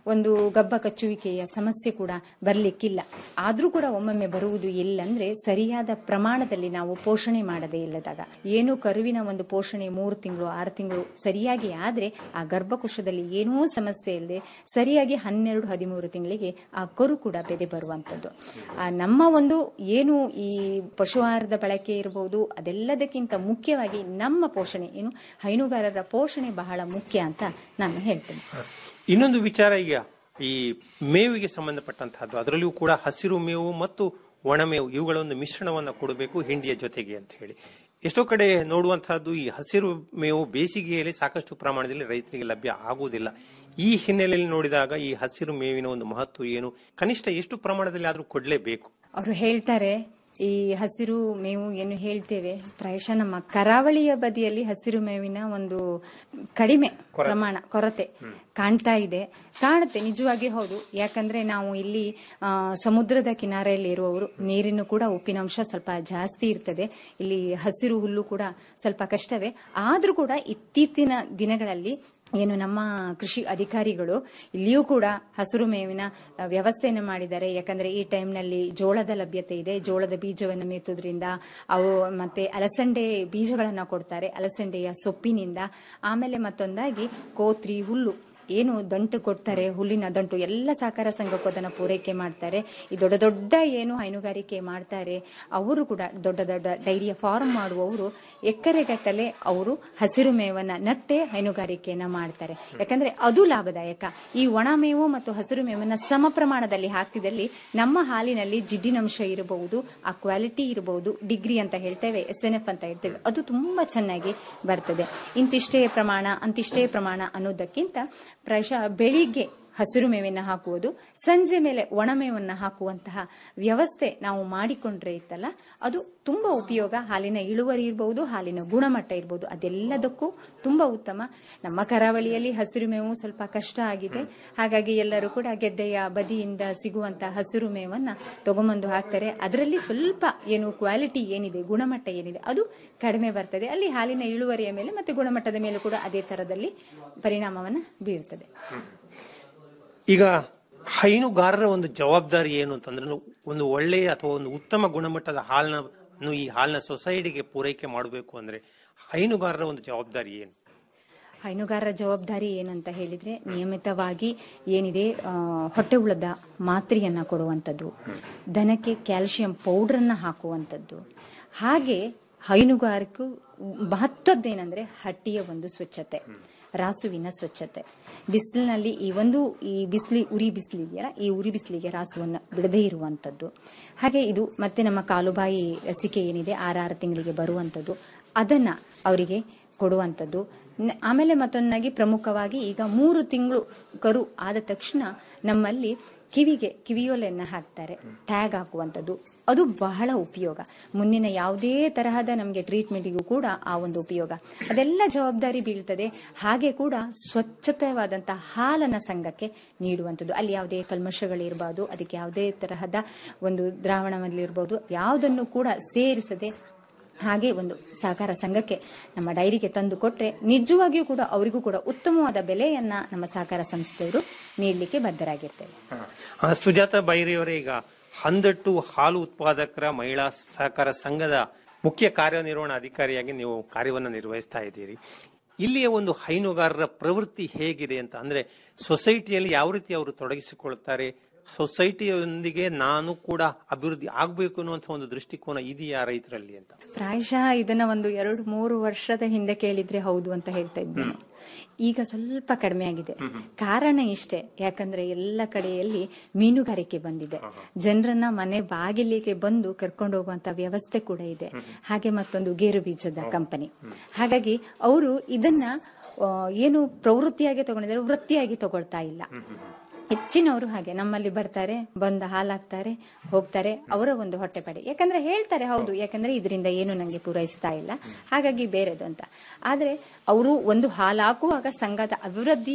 ಒಂದು ಗಬ್ಬ ಕಚ್ಚುವಿಕೆಯ ಸಮಸ್ಯೆ ಕೂಡ ಬರಲಿಕ್ಕಿಲ್ಲ ಆದ್ರೂ ಕೂಡ ಒಮ್ಮೊಮ್ಮೆ ಬರುವುದು ಎಲ್ಲಂದ್ರೆ ಸರಿಯಾದ ಪ್ರಮಾಣದಲ್ಲಿ ನಾವು ಪೋಷಣೆ ಮಾಡದೇ ಇಲ್ಲದಾಗ ಏನು ಕರುವಿನ ಒಂದು ಪೋಷಣೆ ಮೂರು ತಿಂಗಳು ಆರು ತಿಂಗಳು ಸರಿಯಾಗಿ ಆದ್ರೆ ಆ ಗರ್ಭಕೋಶದಲ್ಲಿ ಏನೂ ಸಮಸ್ಯೆ ಇಲ್ಲದೆ ಸರಿಯಾಗಿ ಹನ್ನೆರಡು ಹದಿಮೂರು ತಿಂಗಳಿಗೆ ಆ ಕರು ಕೂಡ ಬೆದೆ ಬರುವಂತದ್ದು ಆ ನಮ್ಮ ಒಂದು ಏನು ಈ ಪಶು ಆಹಾರದ ಬಳಕೆ ಇರಬಹುದು ಅದೆಲ್ಲದಕ್ಕಿಂತ ಮುಖ್ಯವಾಗಿ ನಮ್ಮ ಪೋಷಣೆ ಏನು ಹೈನುಗಾರರ ಪೋಷಣೆ ಬಹಳ ಮುಖ್ಯ ಅಂತ ನಾನು ಹೇಳ್ತೇನೆ ಇನ್ನೊಂದು ವಿಚಾರ ಈಗ ಈ ಮೇವಿಗೆ ಸಂಬಂಧಪಟ್ಟಂತಹದ್ದು ಅದರಲ್ಲಿಯೂ ಕೂಡ ಹಸಿರು ಮೇವು ಮತ್ತು ಒಣಮೇವು ಇವುಗಳ ಒಂದು ಮಿಶ್ರಣವನ್ನ ಕೊಡಬೇಕು ಹಿಂಡಿಯ ಜೊತೆಗೆ ಅಂತ ಹೇಳಿ ಎಷ್ಟೋ ಕಡೆ ನೋಡುವಂತಹದ್ದು ಈ ಹಸಿರು ಮೇವು ಬೇಸಿಗೆಯಲ್ಲಿ ಸಾಕಷ್ಟು ಪ್ರಮಾಣದಲ್ಲಿ ರೈತರಿಗೆ ಲಭ್ಯ ಆಗುವುದಿಲ್ಲ ಈ ಹಿನ್ನೆಲೆಯಲ್ಲಿ ನೋಡಿದಾಗ ಈ ಹಸಿರು ಮೇವಿನ ಒಂದು ಮಹತ್ವ ಏನು ಕನಿಷ್ಠ ಎಷ್ಟು ಪ್ರಮಾಣದಲ್ಲಿ ಆದ್ರೂ ಕೊಡ್ಲೇಬೇಕು ಅವರು ಹೇಳ್ತಾರೆ ಈ ಹಸಿರು ಮೇವು ಏನು ಹೇಳ್ತೇವೆ ಪ್ರಾಯಶಃ ನಮ್ಮ ಕರಾವಳಿಯ ಬದಿಯಲ್ಲಿ ಹಸಿರು ಮೇವಿನ ಒಂದು ಕಡಿಮೆ ಪ್ರಮಾಣ ಕೊರತೆ ಕಾಣ್ತಾ ಇದೆ ಕಾಣುತ್ತೆ ನಿಜವಾಗಿ ಹೌದು ಯಾಕಂದ್ರೆ ನಾವು ಇಲ್ಲಿ ಆ, ಸಮುದ್ರದ ಕಿನಾರೆಯಲ್ಲಿ ಇರುವವರು ನೀರಿನ ಕೂಡ ಉಪ್ಪಿನಂಶ ಸ್ವಲ್ಪ ಜಾಸ್ತಿ ಇರ್ತದೆ ಇಲ್ಲಿ ಹಸಿರು ಹುಲ್ಲು ಕೂಡ ಸ್ವಲ್ಪ ಕಷ್ಟವೇ ಆದ್ರೂ ಕೂಡ ಇತ್ತೀಚಿನ ದಿನಗಳಲ್ಲಿ ಏನು ನಮ್ಮ ಕೃಷಿ ಅಧಿಕಾರಿಗಳು ಇಲ್ಲಿಯೂ ಕೂಡ ಹಸಿರು ಮೇವಿನ ಆ, ವ್ಯವಸ್ಥೆಯನ್ನು ಮಾಡಿದ್ದಾರೆ ಯಾಕಂದ್ರೆ ಈ ಟೈಮ್ನಲ್ಲಿ ಜೋಳದ ಲಭ್ಯತೆ ಇದೆ ಜೋಳದ ಬೀಜವನ್ನು ಮೇತುದ್ರಿಂದ ಅವು ಮತ್ತೆ ಅಲಸಂಡೆ ಬೀಜಗಳನ್ನ ಕೊಡ್ತಾರೆ ಅಲಸಂಡೆಯ ಸೊಪ್ಪಿನಿಂದ ಆಮೇಲೆ ಮತ್ತೊಂದಾಗಿ ಕೋತ್ರಿ ಹುಲ್ಲು ಏನು ದಂಟು ಕೊಡ್ತಾರೆ ಹುಲ್ಲಿನ ದಂಟು ಎಲ್ಲ ಸಹಕಾರ ಸಂಘಕ್ಕೂ ಅದನ್ನು ಪೂರೈಕೆ ಮಾಡ್ತಾರೆ ಈ ದೊಡ್ಡ ದೊಡ್ಡ ಏನು ಹೈನುಗಾರಿಕೆ ಮಾಡ್ತಾರೆ ಅವರು ಕೂಡ ದೊಡ್ಡ ದೊಡ್ಡ ಡೈರಿಯ ಫಾರ್ಮ್ ಮಾಡುವವರು ಎಕರೆಗಟ್ಟಲೆ ಅವರು ಹಸಿರು ಮೇವನ್ನ ನಟ್ಟೆ ಹೈನುಗಾರಿಕೆಯನ್ನ ಮಾಡ್ತಾರೆ ಯಾಕಂದ್ರೆ ಅದು ಲಾಭದಾಯಕ ಈ ಒಣ ಮೇವು ಮತ್ತು ಹಸಿರು ಮೇವನ್ನ ಸಮ ಪ್ರಮಾಣದಲ್ಲಿ ಹಾಕಿದಲ್ಲಿ ನಮ್ಮ ಹಾಲಿನಲ್ಲಿ ಜಿಡ್ಡಿನಂಶ ಇರಬಹುದು ಆ ಕ್ವಾಲಿಟಿ ಇರಬಹುದು ಡಿಗ್ರಿ ಅಂತ ಹೇಳ್ತೇವೆ ಎಸ್ ಎನ್ ಎಫ್ ಅಂತ ಹೇಳ್ತೇವೆ ಅದು ತುಂಬಾ ಚೆನ್ನಾಗಿ ಬರ್ತದೆ ಇಂತಿಷ್ಟೇ ಪ್ರಮಾಣ ಅಂತಿಷ್ಟೇ ಪ್ರಮಾಣ ಅನ್ನೋದಕ್ಕಿಂತ ಪ್ರಾಯಶಃ ಬೆಳಿಗ್ಗೆ ಹಸಿರು ಮೇವನ್ನ ಹಾಕುವುದು ಸಂಜೆ ಮೇಲೆ ಒಣಮೇವನ್ನ ಹಾಕುವಂತಹ ವ್ಯವಸ್ಥೆ ನಾವು ಮಾಡಿಕೊಂಡ್ರೆ ಇತ್ತಲ್ಲ ಅದು ತುಂಬಾ ಉಪಯೋಗ ಹಾಲಿನ ಇಳುವರಿ ಇರಬಹುದು ಹಾಲಿನ ಗುಣಮಟ್ಟ ಇರಬಹುದು ಅದೆಲ್ಲದಕ್ಕೂ ತುಂಬಾ ಉತ್ತಮ ನಮ್ಮ ಕರಾವಳಿಯಲ್ಲಿ ಹಸಿರು ಮೇವು ಸ್ವಲ್ಪ ಕಷ್ಟ ಆಗಿದೆ ಹಾಗಾಗಿ ಎಲ್ಲರೂ ಕೂಡ ಗೆದ್ದೆಯ ಬದಿಯಿಂದ ಸಿಗುವಂತ ಹಸಿರು ಮೇವನ್ನ ತಗೊಂಬಂದು ಹಾಕ್ತಾರೆ ಅದರಲ್ಲಿ ಸ್ವಲ್ಪ ಏನು ಕ್ವಾಲಿಟಿ ಏನಿದೆ ಗುಣಮಟ್ಟ ಏನಿದೆ ಅದು ಕಡಿಮೆ ಬರ್ತದೆ ಅಲ್ಲಿ ಹಾಲಿನ ಇಳುವರಿಯ ಮೇಲೆ ಮತ್ತೆ ಗುಣಮಟ್ಟದ ಮೇಲೆ ಕೂಡ ಅದೇ ತರದಲ್ಲಿ ಪರಿಣಾಮವನ್ನ ಬೀಳ್ತದೆ ಈಗ ಹೈನುಗಾರರ ಒಂದು ಜವಾಬ್ದಾರಿ ಏನು ಅಂತಂದ್ರೆ ಒಂದು ಒಳ್ಳೆಯ ಅಥವಾ ಒಂದು ಉತ್ತಮ ಗುಣಮಟ್ಟದ ಹಾಲನ್ನು ಈ ಹಾಲಿನ ಸೊಸೈಟಿಗೆ ಪೂರೈಕೆ ಮಾಡಬೇಕು ಅಂದ್ರೆ ಹೈನುಗಾರರ ಒಂದು ಜವಾಬ್ದಾರಿ ಏನು ಹೈನುಗಾರರ ಜವಾಬ್ದಾರಿ ಏನಂತ ಹೇಳಿದ್ರೆ ನಿಯಮಿತವಾಗಿ ಏನಿದೆ ಆ, ಹೊಟ್ಟೆ ಉಳ್ಳದ ಮಾತ್ರೆಯನ್ನ ಕೊಡುವಂಥದ್ದು ದನಕ್ಕೆ ಕ್ಯಾಲ್ಸಿಯಂ ಪೌಡರನ್ನ ಹಾಕುವಂಥದ್ದು ಹಾಗೆ ಹೈನುಗಾರಿಕೆ ಮಹತ್ವದ್ದೇನೆಂದ್ರೆ ಹಟ್ಟಿಯ ಒಂದು ಸ್ವಚ್ಛತೆ ರಾಸುವಿನ ಸ್ವಚ್ಛತೆ ಬಿಸಿಲಿನಲ್ಲಿ ಈ ಒಂದು ಈ ಬಿಸಿಲಿ ಉರಿ ಬಿಸಿಲು ಇದೆಯಲ್ಲ ಈ ಉರಿ ಬಿಸಿಲಿಗೆ ರಾಸುವನ್ನು ಬಿಡದೇ ಇರುವಂಥದ್ದು ಹಾಗೆ ಇದು ಮತ್ತೆ ನಮ್ಮ ಕಾಲುಬಾಯಿ ಲಸಿಕೆ ಏನಿದೆ ಆರಾರು ತಿಂಗಳಿಗೆ ಬರುವಂಥದ್ದು ಅದನ್ನ ಅವರಿಗೆ ಕೊಡುವಂಥದ್ದು ನ- ಆಮೇಲೆ ಮತ್ತೊಂದಾಗಿ ಪ್ರಮುಖವಾಗಿ ಈಗ ಮೂರು ತಿಂಗಳು ಕರು ಆದ ತಕ್ಷಣ ನಮ್ಮಲ್ಲಿ ಕಿವಿಗೆ ಕಿವಿಯೋಲೆಯನ್ನ ಹಾಕ್ತಾರೆ ಟ್ಯಾಗ್ ಹಾಕುವಂಥದ್ದು ಅದು ಬಹಳ ಉಪಯೋಗ ಮುಂದಿನ ಯಾವುದೇ ತರಹದ ನಮಗೆ ಟ್ರೀಟ್ಮೆಂಟಿಗೂ ಕೂಡ ಆ ಒಂದು ಉಪಯೋಗ ಅದೆಲ್ಲ ಜವಾಬ್ದಾರಿ ಬೀಳ್ತದೆ ಹಾಗೆ ಕೂಡ ಸ್ವಚ್ಛತವಾದಂತಹ ಹಾಲನ್ನ ಸಂಘಕ್ಕೆ ನೀಡುವಂಥದ್ದು ಅಲ್ಲಿ ಯಾವುದೇ ಕಲ್ಮಶಗಳಿರಬಾರ್ದು ಅದಕ್ಕೆ ಯಾವುದೇ ತರಹದ ಒಂದು ದ್ರಾವಣದಲ್ಲಿರ್ಬೋದು ಯಾವುದನ್ನು ಕೂಡ ಸೇರಿಸದೆ ಹಾಗೆ ಒಂದು ಸಹಕಾರ ಸಂಘಕ್ಕೆ ನಮ್ಮ ಡೈರಿಗೆ ತಂದು ಕೊಟ್ರೆ ನಿಜವಾಗಿಯೂ ಕೂಡ ಅವರಿಗೂ ಕೂಡ ಉತ್ತಮವಾದ ಬೆಲೆಯನ್ನ ನಮ್ಮ ಸಹಕಾರ ಸಂಸ್ಥೆಯವರು ನೀಡಲಿಕ್ಕೆ ಬದ್ಧರಾಗಿರ್ತೇವೆ ಆ, ಸುಜಾತ ಬೈರಿಯವರೇ ಈಗ ಹಂದಟ್ಟು ಹಾಲು ಉತ್ಪಾದಕರ ಮಹಿಳಾ ಸಹಕಾರ ಸಂಘದ ಮುಖ್ಯ ಕಾರ್ಯನಿರ್ವಹಣಾಧಿಕಾರಿಯಾಗಿ ನೀವು ಕಾರ್ಯವನ್ನು ನಿರ್ವಹಿಸ್ತಾ ಇದ್ದೀರಿ ಇಲ್ಲಿಯ ಒಂದು ಹೈನುಗಾರರ ಪ್ರವೃತ್ತಿ ಹೇಗಿದೆ ಅಂತ ಅಂದ್ರೆ ಸೊಸೈಟಿಯಲ್ಲಿ ಯಾವ ರೀತಿ ಅವರು ತೊಡಗಿಸಿಕೊಳ್ತಾರೆ ಸೊಸೈಟಿಯೊಂದಿಗೆ ನಾನು ಕೂಡ ಅಭಿವೃದ್ಧಿ ಆಗಬೇಕು ಅನ್ನುವಂಥ ಒಂದು ದೃಷ್ಟಿಕೋನ ಇದೆಯಾ ರೈತರಲ್ಲಿ ಅಂತ ಪ್ರಾಯಶಃ ಇದನ್ನ ಒಂದು ಎರಡು ಮೂರು ವರ್ಷದ ಹಿಂದೆ ಕೇಳಿದ್ರೆ ಹೌದು ಅಂತ ಹೇಳ್ತಾ ಇದ್ದೇನೆ ಈಗ ಸ್ವಲ್ಪ ಕಡಿಮೆ ಆಗಿದೆ ಕಾರಣ ಇಷ್ಟೇ ಯಾಕಂದ್ರೆ ಎಲ್ಲ ಕಡೆಯಲ್ಲಿ ಮೀನುಗಾರಿಕೆ ಬಂದಿದೆ ಜನರನ್ನ ಮನೆ ಬಾಗಿಲಿಗೆ ಬಂದು ಕರ್ಕೊಂಡು ಹೋಗುವಂತ ವ್ಯವಸ್ಥೆ ಕೂಡ ಇದೆ ಹಾಗೆ ಮತ್ತೊಂದು ಗೇರು ಬೀಜದ ಕಂಪನಿ ಹಾಗಾಗಿ ಅವರು ಇದನ್ನ ಆ, ಏನು ಪ್ರವೃತ್ತಿಯಾಗಿ ತಗೊಂಡಿದ್ದಾರೆ ವೃತ್ತಿಯಾಗಿ ತಗೊಳ್ತಾ ಇಲ್ಲ ಹೆಚ್ಚಿನವರು ಹಾಗೆ ನಮ್ಮಲ್ಲಿ ಬರ್ತಾರೆ ಬಂದ ಹಾಲಾಕ್ತಾರೆ ಹೋಗ್ತಾರೆ ಅವರ ಒಂದು ಹೊಟ್ಟೆಪಾಡಿ ಯಾಕಂದ್ರೆ ಹೇಳ್ತಾರೆ ಹೌದು ಯಾಕಂದ್ರೆ ಇದರಿಂದ ಏನು ನಂಗೆ ಪೂರೈಸ್ತಾ ಇಲ್ಲ ಹಾಗಾಗಿ ಬೇರೆದು ಅಂತ ಆದ್ರೆ ಅವರು ಒಂದು ಹಾಲು ಹಾಕುವಾಗ ಸಂಘದ ಅಭಿವೃದ್ಧಿಯ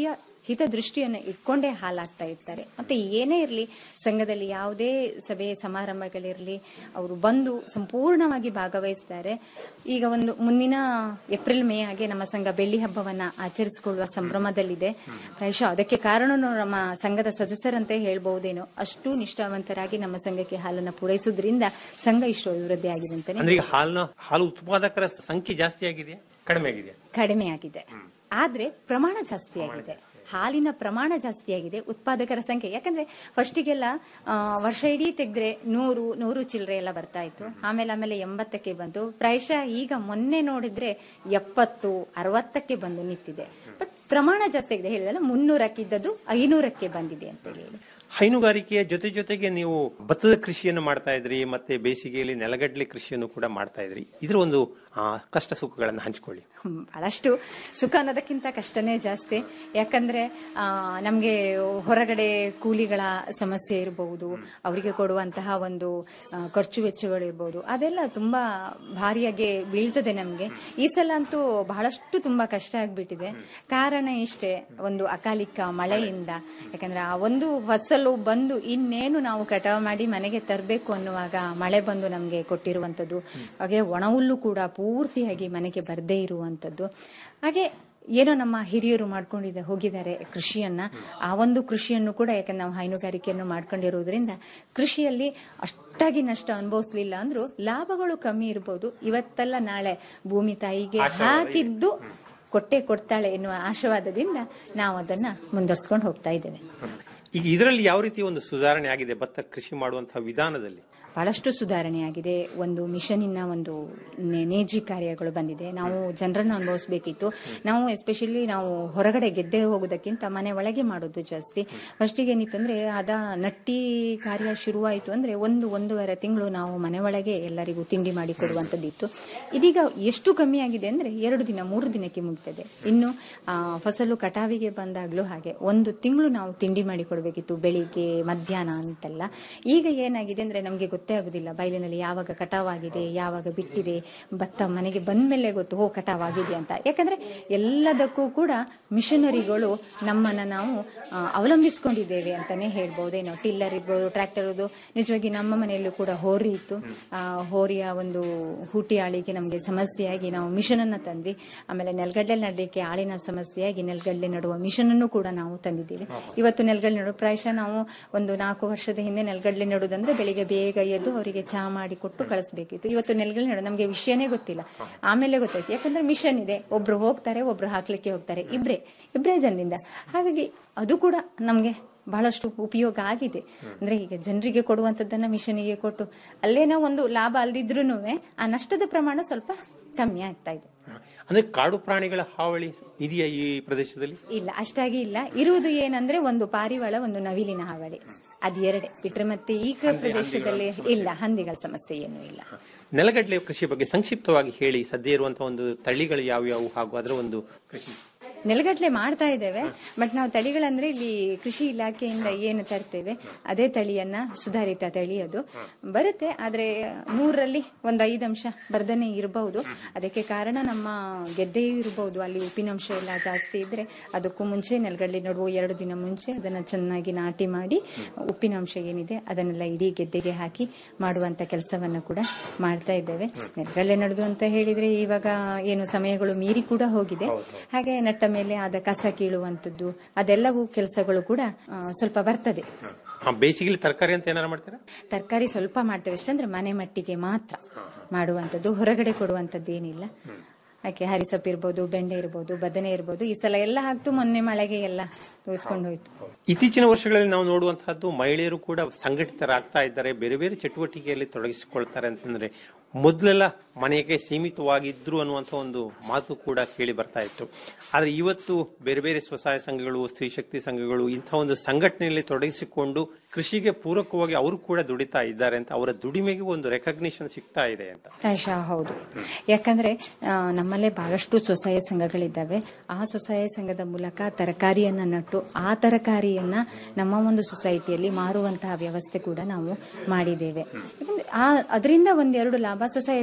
ಹಿತದೃಷ್ಟಿಯನ್ನು ಇಟ್ಕೊಂಡೇ ಹಾಲಾಗ್ತಾ ಇರ್ತಾರೆ ಮತ್ತೆ ಏನೇ ಇರಲಿ ಸಂಘದಲ್ಲಿ ಯಾವುದೇ ಸಭೆ ಸಮಾರಂಭಗಳಿರಲಿ ಅವರು ಬಂದು ಸಂಪೂರ್ಣವಾಗಿ ಭಾಗವಹಿಸ್ತಾರೆ ಈಗ ಒಂದು ಮುಂದಿನ ಏಪ್ರಿಲ್ ಮೇ ಹಾಗೆ ನಮ್ಮ ಸಂಘ ಬೆಳ್ಳಿ ಹಬ್ಬವನ್ನ ಆಚರಿಸಿಕೊಳ್ಳುವ ಸಂಭ್ರಮದಲ್ಲಿದೆ ಪ್ರಾಯಶಃ ಅದಕ್ಕೆ ಕಾರಣ ನಮ್ಮ ಸಂಘದ ಸದಸ್ಯರಂತೆ ಹೇಳ್ಬಹುದೇನೋ ಅಷ್ಟು ನಿಷ್ಠಾವಂತರಾಗಿ ನಮ್ಮ ಸಂಘಕ್ಕೆ ಹಾಲನ್ನು ಪೂರೈಸುವುದರಿಂದ ಸಂಘ ಇಷ್ಟು ಅಭಿವೃದ್ಧಿ ಆಗಿದೆ ಅಂತಾನೆ ಅಂದ್ರೆ ಈಗ ಹಾಲಿನ ಹಾಲು ಉತ್ಪಾದಕರ ಸಂಖ್ಯೆ ಜಾಸ್ತಿ ಆಗಿದೆಯಾ ಕಡಿಮೆ ಆಗಿದೆಯಾ ಕಡಿಮೆ ಆಗಿದೆ ಆದ್ರೆ ಪ್ರಮಾಣ ಜಾಸ್ತಿ ಆಗಿದೆ ಹಾಲಿನ ಪ್ರಮಾಣ ಜಾಸ್ತಿ ಆಗಿದೆ ಉತ್ಪಾದಕರ ಸಂಖ್ಯೆ ಯಾಕಂದ್ರೆ ಫಸ್ಟಿಗೆಲ್ಲ ಆ, ವರ್ಷ ಇಡೀ ತೆಗೆದ್ರೆ ನೂರು ನೂರು ಚಿಲ್ಲರೆ ಎಲ್ಲ ಬರ್ತಾ ಇತ್ತು ಆಮೇಲೆ ಆಮೇಲೆ ಎಂಬತ್ತಕ್ಕೆ ಬಂತು ಪ್ರಾಯಶಃ ಈಗ ಮೊನ್ನೆ ನೋಡಿದ್ರೆ ಎಪ್ಪತ್ತು ಅರವತ್ತಕ್ಕೆ ಬಂದು ನಿಂತಿದೆ ಬಟ್ ಪ್ರಮಾಣ ಜಾಸ್ತಿ ಆಗಿದೆ ಹೇಳಿದಲ್ಲ ಮುನ್ನೂರಕ್ಕಿದ್ದದ್ದು ಐನೂರಕ್ಕೆ ಬಂದಿದೆ ಅಂತ ಹೇಳಿ ಹೈನುಗಾರಿಕೆಯ ಜೊತೆ ಜೊತೆಗೆ ನೀವು ಭತ್ತದ ಕೃಷಿಯನ್ನು ಮಾಡ್ತಾ ಇದ್ರಿ ಮತ್ತೆ ಬೇಸಿಗೆಯಲ್ಲಿ ನೆಲಗಡಲೆ ಕೃಷಿಯನ್ನು ಕೂಡ ಮಾಡ್ತಾ ಇದ್ರಿ ಇದ್ರ ಒಂದು ಆ, ಕಷ್ಟ ಸುಖಗಳನ್ನು ಹಂಚಿಕೊಳ್ಳಿ ಹ್ಮ್, ಬಹಳಷ್ಟು ಸುಖ ಅನ್ನೋದಕ್ಕಿಂತ ಕಷ್ಟನೇ ಜಾಸ್ತಿ ಯಾಕಂದ್ರೆ ಆ, ನಮ್ಗೆ ಹೊರಗಡೆ ಕೂಲಿಗಳ ಸಮಸ್ಯೆ ಇರಬಹುದು ಅವರಿಗೆ ಕೊಡುವಂತಹ ಒಂದು ಆ, ಖರ್ಚು ವೆಚ್ಚಗಳು ಇರಬಹುದು ಅದೆಲ್ಲ ತುಂಬಾ ಭಾರಿಯಾಗಿ ಬೀಳ್ತದೆ ನಮ್ಗೆ ಈ ಸಲ ಅಂತೂ ಬಹಳಷ್ಟು ತುಂಬಾ ಕಷ್ಟ ಆಗ್ಬಿಟ್ಟಿದೆ ಕಾರಣ ಇಷ್ಟೇ ಒಂದು ಅಕಾಲಿಕ ಮಳೆಯಿಂದ ಯಾಕಂದ್ರೆ ಆ ಒಂದು ಫಸಲು ಬಂದು ಇನ್ನೇನು ನಾವು ಕಟಾವು ಮಾಡಿ ಮನೆಗೆ ತರಬೇಕು ಅನ್ನುವಾಗ ಮಳೆ ಬಂದು ನಮ್ಗೆ ಕೊಟ್ಟಿರುವಂತದ್ದು ಹಾಗೆ ಒಣ ಹುಲ್ಲು ಕೂಡ ಪೂರ್ತಿಯಾಗಿ ಮನೆಗೆ ಬರದೇ ಇರುವಂತದ್ದು ಹಾಗೆ ಏನೋ ನಮ್ಮ ಹಿರಿಯರು ಮಾಡ್ಕೊಂಡಿದ್ದ ಹೋಗಿದ್ದಾರೆ ಕೃಷಿಯನ್ನ ಆ ಒಂದು ಕೃಷಿಯನ್ನು ಕೂಡ ಯಾಕಂದ್ರೆ ನಾವು ಹೈನುಗಾರಿಕೆಯನ್ನು ಮಾಡ್ಕೊಂಡಿರುವುದರಿಂದ ಕೃಷಿಯಲ್ಲಿ ಅಷ್ಟಾಗಿ ನಷ್ಟ ಅನುಭವಿಸ್ಲಿಲ್ಲ ಅಂದ್ರೂ ಲಾಭಗಳು ಕಮ್ಮಿ ಇರ್ಬೋದು ಇವತ್ತಲ್ಲ ನಾಳೆ ಭೂಮಿ ತಾಯಿಗೆ ಹಾಕಿದ್ದು ಕೊಟ್ಟೆ ಕೊಡ್ತಾಳೆ ಎನ್ನುವ ಆಶಾವಾದದಿಂದ ನಾವು ಅದನ್ನ ಮುಂದುವರ್ಸ್ಕೊಂಡು ಹೋಗ್ತಾ ಇದ್ದೇವೆ ಈಗ ಇದರಲ್ಲಿ ಯಾವ ರೀತಿ ಒಂದು ಸುಧಾರಣೆ ಆಗಿದೆ ಭತ್ತ ಕೃಷಿ ಮಾಡುವಂತಹ ವಿಧಾನದಲ್ಲಿ ಬಹಳಷ್ಟು ಸುಧಾರಣೆ ಆಗಿದೆ ಒಂದು ಮಿಷನಿನ ಒಂದು ನೆ- ನೇಜಿ ಕಾರ್ಯಗಳು ಬಂದಿದೆ ನಾವು ಜನರನ್ನು ಅನುಭವಿಸಬೇಕಿತ್ತು ನಾವು ಎಸ್ಪೆಷಲಿ ನಾವು ಹೊರಗಡೆ ಗೆದ್ದೆ ಹೋಗೋದಕ್ಕಿಂತ ಮನೆ ಒಳಗೆ ಮಾಡೋದು ಜಾಸ್ತಿ ಫಸ್ಟಿಗೆ ಏನಿತ್ತು ಅಂದ್ರೆ ಅದ ನಟ್ಟಿ ಕಾರ್ಯ ಶುರುವಾಯಿತು ಅಂದ್ರೆ ಒಂದು ಒಂದೂವರೆ ತಿಂಗಳು ನಾವು ಮನೆ ಒಳಗೆ ಎಲ್ಲರಿಗೂ ತಿಂಡಿ ಮಾಡಿ ಕೊಡುವಂಥದ್ದಿತ್ತು ಇದೀಗ ಎಷ್ಟು ಕಮ್ಮಿ ಆಗಿದೆ ಅಂದ್ರೆ ಎರಡು ದಿನ ಮೂರು ದಿನಕ್ಕೆ ಮುಗ್ತದೆ ಇನ್ನು ಆ, ಫಸಲು ಕಟಾವಿಗೆ ಬಂದಾಗ್ಲೂ ಹಾಗೆ ಒಂದು ತಿಂಗಳು ನಾವು ತಿಂಡಿ ಮಾಡಿ ಕೊಡಬೇಕಿತ್ತು ಬೆಳಿಗ್ಗೆ ಮಧ್ಯಾಹ್ನ ಅಂತೆಲ್ಲ ಈಗ ಏನಾಗಿದೆ ಅಂದ್ರೆ ನಮಗೆ ಗೊತ್ತೇ ಆಗುದಿಲ್ಲ ಬಯಲಿನಲ್ಲಿ ಯಾವಾಗ ಕಟಾವಾಗಿದೆ ಯಾವಾಗ ಬಿಟ್ಟಿದೆ ಭತ್ತ ಮನೆಗೆ ಬಂದ್ಮೇಲೆ ಗೊತ್ತು ಹೋ ಕಟಾವಾಗಿದೆ ಅಂತ ಯಾಕಂದ್ರೆ ಎಲ್ಲದಕ್ಕೂ ಕೂಡ ಮಿಷನರಿಗಳು ನಮ್ಮನ್ನ ನಾವು ಆ, ಅವಲಂಬಿಸ್ಕೊಂಡಿದ್ದೇವೆ ಅಂತಾನೆ ಹೇಳ್ಬಹುದೇನೋ ಟಿಲ್ಲರ್ ಇರ್ಬೋದು ಟ್ರ್ಯಾಕ್ಟರ್ ಇರ್ಬೋದು ನಿಜವಾಗಿ ನಮ್ಮ ಮನೆಯಲ್ಲೂ ಕೂಡ ಹೋರಿ ಇತ್ತು ಆ ಹೋರಿಯ ಒಂದು ಹೂಟಿ ಆಳಿಗೆ ನಮಗೆ ಸಮಸ್ಯೆಯಾಗಿ ನಾವು ಮಿಷನ್ ಅನ್ನ ತಂದ್ವಿ ಆಮೇಲೆ ನೆಲಗಡಲೆ ನಡಲಿಕ್ಕೆ ಆಳಿನ ಸಮಸ್ಯೆಯಾಗಿ ನೆಲಗಡಲೆ ನಡುವ ಮಿಷನ್ ಅನ್ನು ಕೂಡ ನಾವು ತಂದಿದ್ದೀವಿ ಇವತ್ತು ನೆಲಗಡಲೆ ನಡು ಪ್ರಾಯಶಃ ನಾವು ಒಂದು ನಾಲ್ಕು ವರ್ಷದ ಹಿಂದೆ ನೆಲಗಡಲೆ ನೆಡುವುದಂದ್ರೆ ಬೆಳಿಗ್ಗೆ ಬೇಗ ಎದ್ದು ಅವರಿಗೆ ಚಹಾ ಮಾಡಿ ಕೊಟ್ಟು ಕಳಿಸ್ಬೇಕಿತ್ತು ಇವತ್ತು ನೆಲಗಡಲೆ ನೆಡು ನಮಗೆ ವಿಷಯನೇ ಗೊತ್ತಿಲ್ಲ ಆಮೇಲೆ ಗೊತ್ತಾಯ್ತು ಯಾಕಂದ್ರೆ ಮಿಷನ್ ಇದೆ ಒಬ್ರು ಹೋಗ್ತಾರೆ ಒಬ್ರು ಹಾಕ್ಲಿಕ್ಕೆ ಹೋಗ್ತಾರೆ ಇಬ್ರೇ ಇಬ್ರೇ ಜನರಿಂದ ಹಾಗಾಗಿ ಅದು ಕೂಡ ನಮ್ಗೆ ಬಹಳಷ್ಟು ಉಪಯೋಗ ಆಗಿದೆ ಅಂದ್ರೆ ಈಗ ಜನರಿಗೆ ಕೊಡುವಂತದ್ದನ್ನ ಮಿಷನಿಗೆ ಕೊಟ್ಟು ಅಲ್ಲೇನೋ ಒಂದು ಲಾಭ ಅಲ್ದಿದ್ರು ಆ ನಷ್ಟದ ಪ್ರಮಾಣ ಸ್ವಲ್ಪ ಕಮ್ಮಿ ಆಗ್ತಾ ಇದೆ ಅಂದ್ರೆ ಕಾಡು ಪ್ರಾಣಿಗಳ ಹಾವಳಿ ಇದೆಯಾ ಈ ಪ್ರದೇಶದಲ್ಲಿ ಇಲ್ಲ ಅಷ್ಟಾಗಿ ಇಲ್ಲ ಇರುವುದು ಏನಂದ್ರೆ ಒಂದು ಪಾರಿವಾಳ ಒಂದು ನವಿಲಿನ ಹಾವಳಿ ಅದು ಎರಡೇ ಬಿಟ್ರೆ ಮತ್ತೆ ಈಗ ಪ್ರದೇಶದಲ್ಲಿ ಇಲ್ಲ ಹಂದಿಗಳ ಸಮಸ್ಯೆ ಏನೂ ಇಲ್ಲ ನೆಲಗಡಲೆ ಕೃಷಿ ಬಗ್ಗೆ ಸಂಕ್ಷಿಪ್ತವಾಗಿ ಹೇಳಿ ಸದ್ಯ ಇರುವಂತಹ ಒಂದು ತಳಿಗಳು ಯಾವ್ಯಾವು ಹಾಗೂ ಅದರ ಒಂದು ಕೃಷಿ ನೆಲಗಟ್ಲೆ ಮಾಡ್ತಾ ಇದ್ದೇವೆ ಬಟ್ ನಾವು ತಳಿಗಳಂದ್ರೆ ಇಲ್ಲಿ ಕೃಷಿ ಇಲಾಖೆಯಿಂದ ಏನು ತರ್ತೇವೆ ಅದೇ ತಳಿಯನ್ನ ಸುಧಾರಿತ ತಳಿ ಅದು ಬರುತ್ತೆ ಆದ್ರೆ ನೂರಲ್ಲಿ ಒಂದು ಐದು ಅಂಶ ಬರ್ಧನೆ ಇರಬಹುದು ಅದಕ್ಕೆ ಕಾರಣ ನಮ್ಮ ಗೆದ್ದೆಯೂ ಇರಬಹುದು ಅಲ್ಲಿ ಉಪ್ಪಿನಂಶ ಎಲ್ಲ ಜಾಸ್ತಿ ಇದ್ರೆ ಅದಕ್ಕೂ ಮುಂಚೆ ನೆಲಗಡಲೆ ನಡುವ ಎರಡು ದಿನ ಮುಂಚೆ ಅದನ್ನ ಚೆನ್ನಾಗಿ ನಾಟಿ ಮಾಡಿ ಉಪ್ಪಿನಂಶ ಏನಿದೆ ಅದನ್ನೆಲ್ಲ ಇಡೀ ಗೆದ್ದೆಗೆ ಹಾಕಿ ಮಾಡುವಂತ ಕೆಲಸವನ್ನ ಕೂಡ ಮಾಡ್ತಾ ಇದ್ದೇವೆ ನೆಲಗಡಲೆ ನಡೆದು ಅಂತ ಹೇಳಿದ್ರೆ ಇವಾಗ ಏನು ಸಮಯಗಳು ಮೀರಿ ಕೂಡ ಹೋಗಿದೆ ಹಾಗೆ ನಟ್ಟ ಮೇಲೆ ಆದ ಕಸ ಕೀಳುವಂತದ್ದು ಅದೆಲ್ಲವೂ ಕೆಲಸಗಳು ಕೂಡ ಆ, ಸ್ವಲ್ಪ ಬರ್ತದೆ ಹಾ ಬೇಸಿಗೆಲಿ ತರಕಾರಿ ಅಂತ ಏನಾರ ಮಾಡ್ತೀರಾ ತರಕಾರಿ ಸ್ವಲ್ಪ ಮಾಡ್ತೇವೆ ಅಷ್ಟಂದ್ರೆ ಮನೆ ಮಟ್ಟಿಗೆ ಮಾತ್ರ ಮಾಡುವಂಥದ್ದು ಹೊರಗಡೆ ಕೊಡುವಂಥದ್ದು ಏನಿಲ್ಲ ಯಾಕೆ ಹರಿಸಪ್ಪು ಇರ್ಬೋದು ಬೆಂಡೆ ಇರ್ಬೋದು ಬದನೆ ಇರ್ಬೋದು ಈ ಸಲ ಎಲ್ಲ ಹಾಕ್ತು ಮೊನ್ನೆ ಮಳೆಗೆ ಎಲ್ಲ ಉಜ್ಕೊಂಡು ಹೋಯ್ತು ಇತ್ತೀಚಿನ ವರ್ಷಗಳಲ್ಲಿ ನಾವು ನೋಡುವಂತಹದ್ದು ಮಹಿಳೆಯರು ಕೂಡ ಸಂಘಟಿತರಾಗ್ತಾ ಇದ್ದಾರೆ ಬೇರೆ ಬೇರೆ ಚಟುವಟಿಕೆಯಲ್ಲಿ ತೊಡಗಿಸಿಕೊಳ್ತಾರೆ ಅಂತಂದ್ರೆ ಮೊದಲೆಲ್ಲ ಮನೆಗೆ ಸೀಮಿತವಾಗಿದ್ರು ಅನ್ನುವಂಥ ಒಂದು ಮಾತು ಕೂಡ ಕೇಳಿ ಬರ್ತಾ ಇತ್ತು ಆದ್ರೆ ಇವತ್ತು ಬೇರೆ ಬೇರೆ ಸ್ವಸಹಾಯ ಸಂಘಗಳು ಸ್ತ್ರೀ ಶಕ್ತಿ ಸಂಘಗಳು ಇಂಥ ಒಂದು ಸಂಘಟನೆಯಲ್ಲಿ ತೊಡಗಿಸಿಕೊಂಡು ಕೃಷಿಗೆ ಪೂರಕವಾಗಿ ಅವರು ಕೂಡ ದುಡಿತಾ ಇದ್ದಾರೆ ಅಂತ ಅವರ ದುಡಿಮೆಗೆ ಒಂದು ರೆಕಗ್ನಿಷನ್ ಸಿಗ್ತಾ ಇದೆ ಅಂತ ಪ್ರಾಯಶಃ ಹೌದು ಯಾಕಂದ್ರೆ ಆ, ನಮ್ಮಲ್ಲೇ ಬಹಳಷ್ಟು ಸ್ವಸಹಾಯ ಸಂಘಗಳಿದ್ದಾವೆ ಆ ಸ್ವಸಹಾಯ ಸಂಘದ ಮೂಲಕ ತರಕಾರಿಯನ್ನ ನಟ್ಟು ಆ ತರಕಾರಿಯನ್ನ ನಮ್ಮ ಒಂದು ಸೊಸೈಟಿಯಲ್ಲಿ ಮಾರುವಂತಹ ವ್ಯವಸ್ಥೆ ಕೂಡ ನಾವು ಮಾಡಿದ್ದೇವೆ ಯಾಕಂದ್ರೆ ಆ ಅದರಿಂದ ಒಂದೆರಡು ಲಾಭ ಸ್ವಸಹಾಯ ಸಂಘಕ್ಕೆ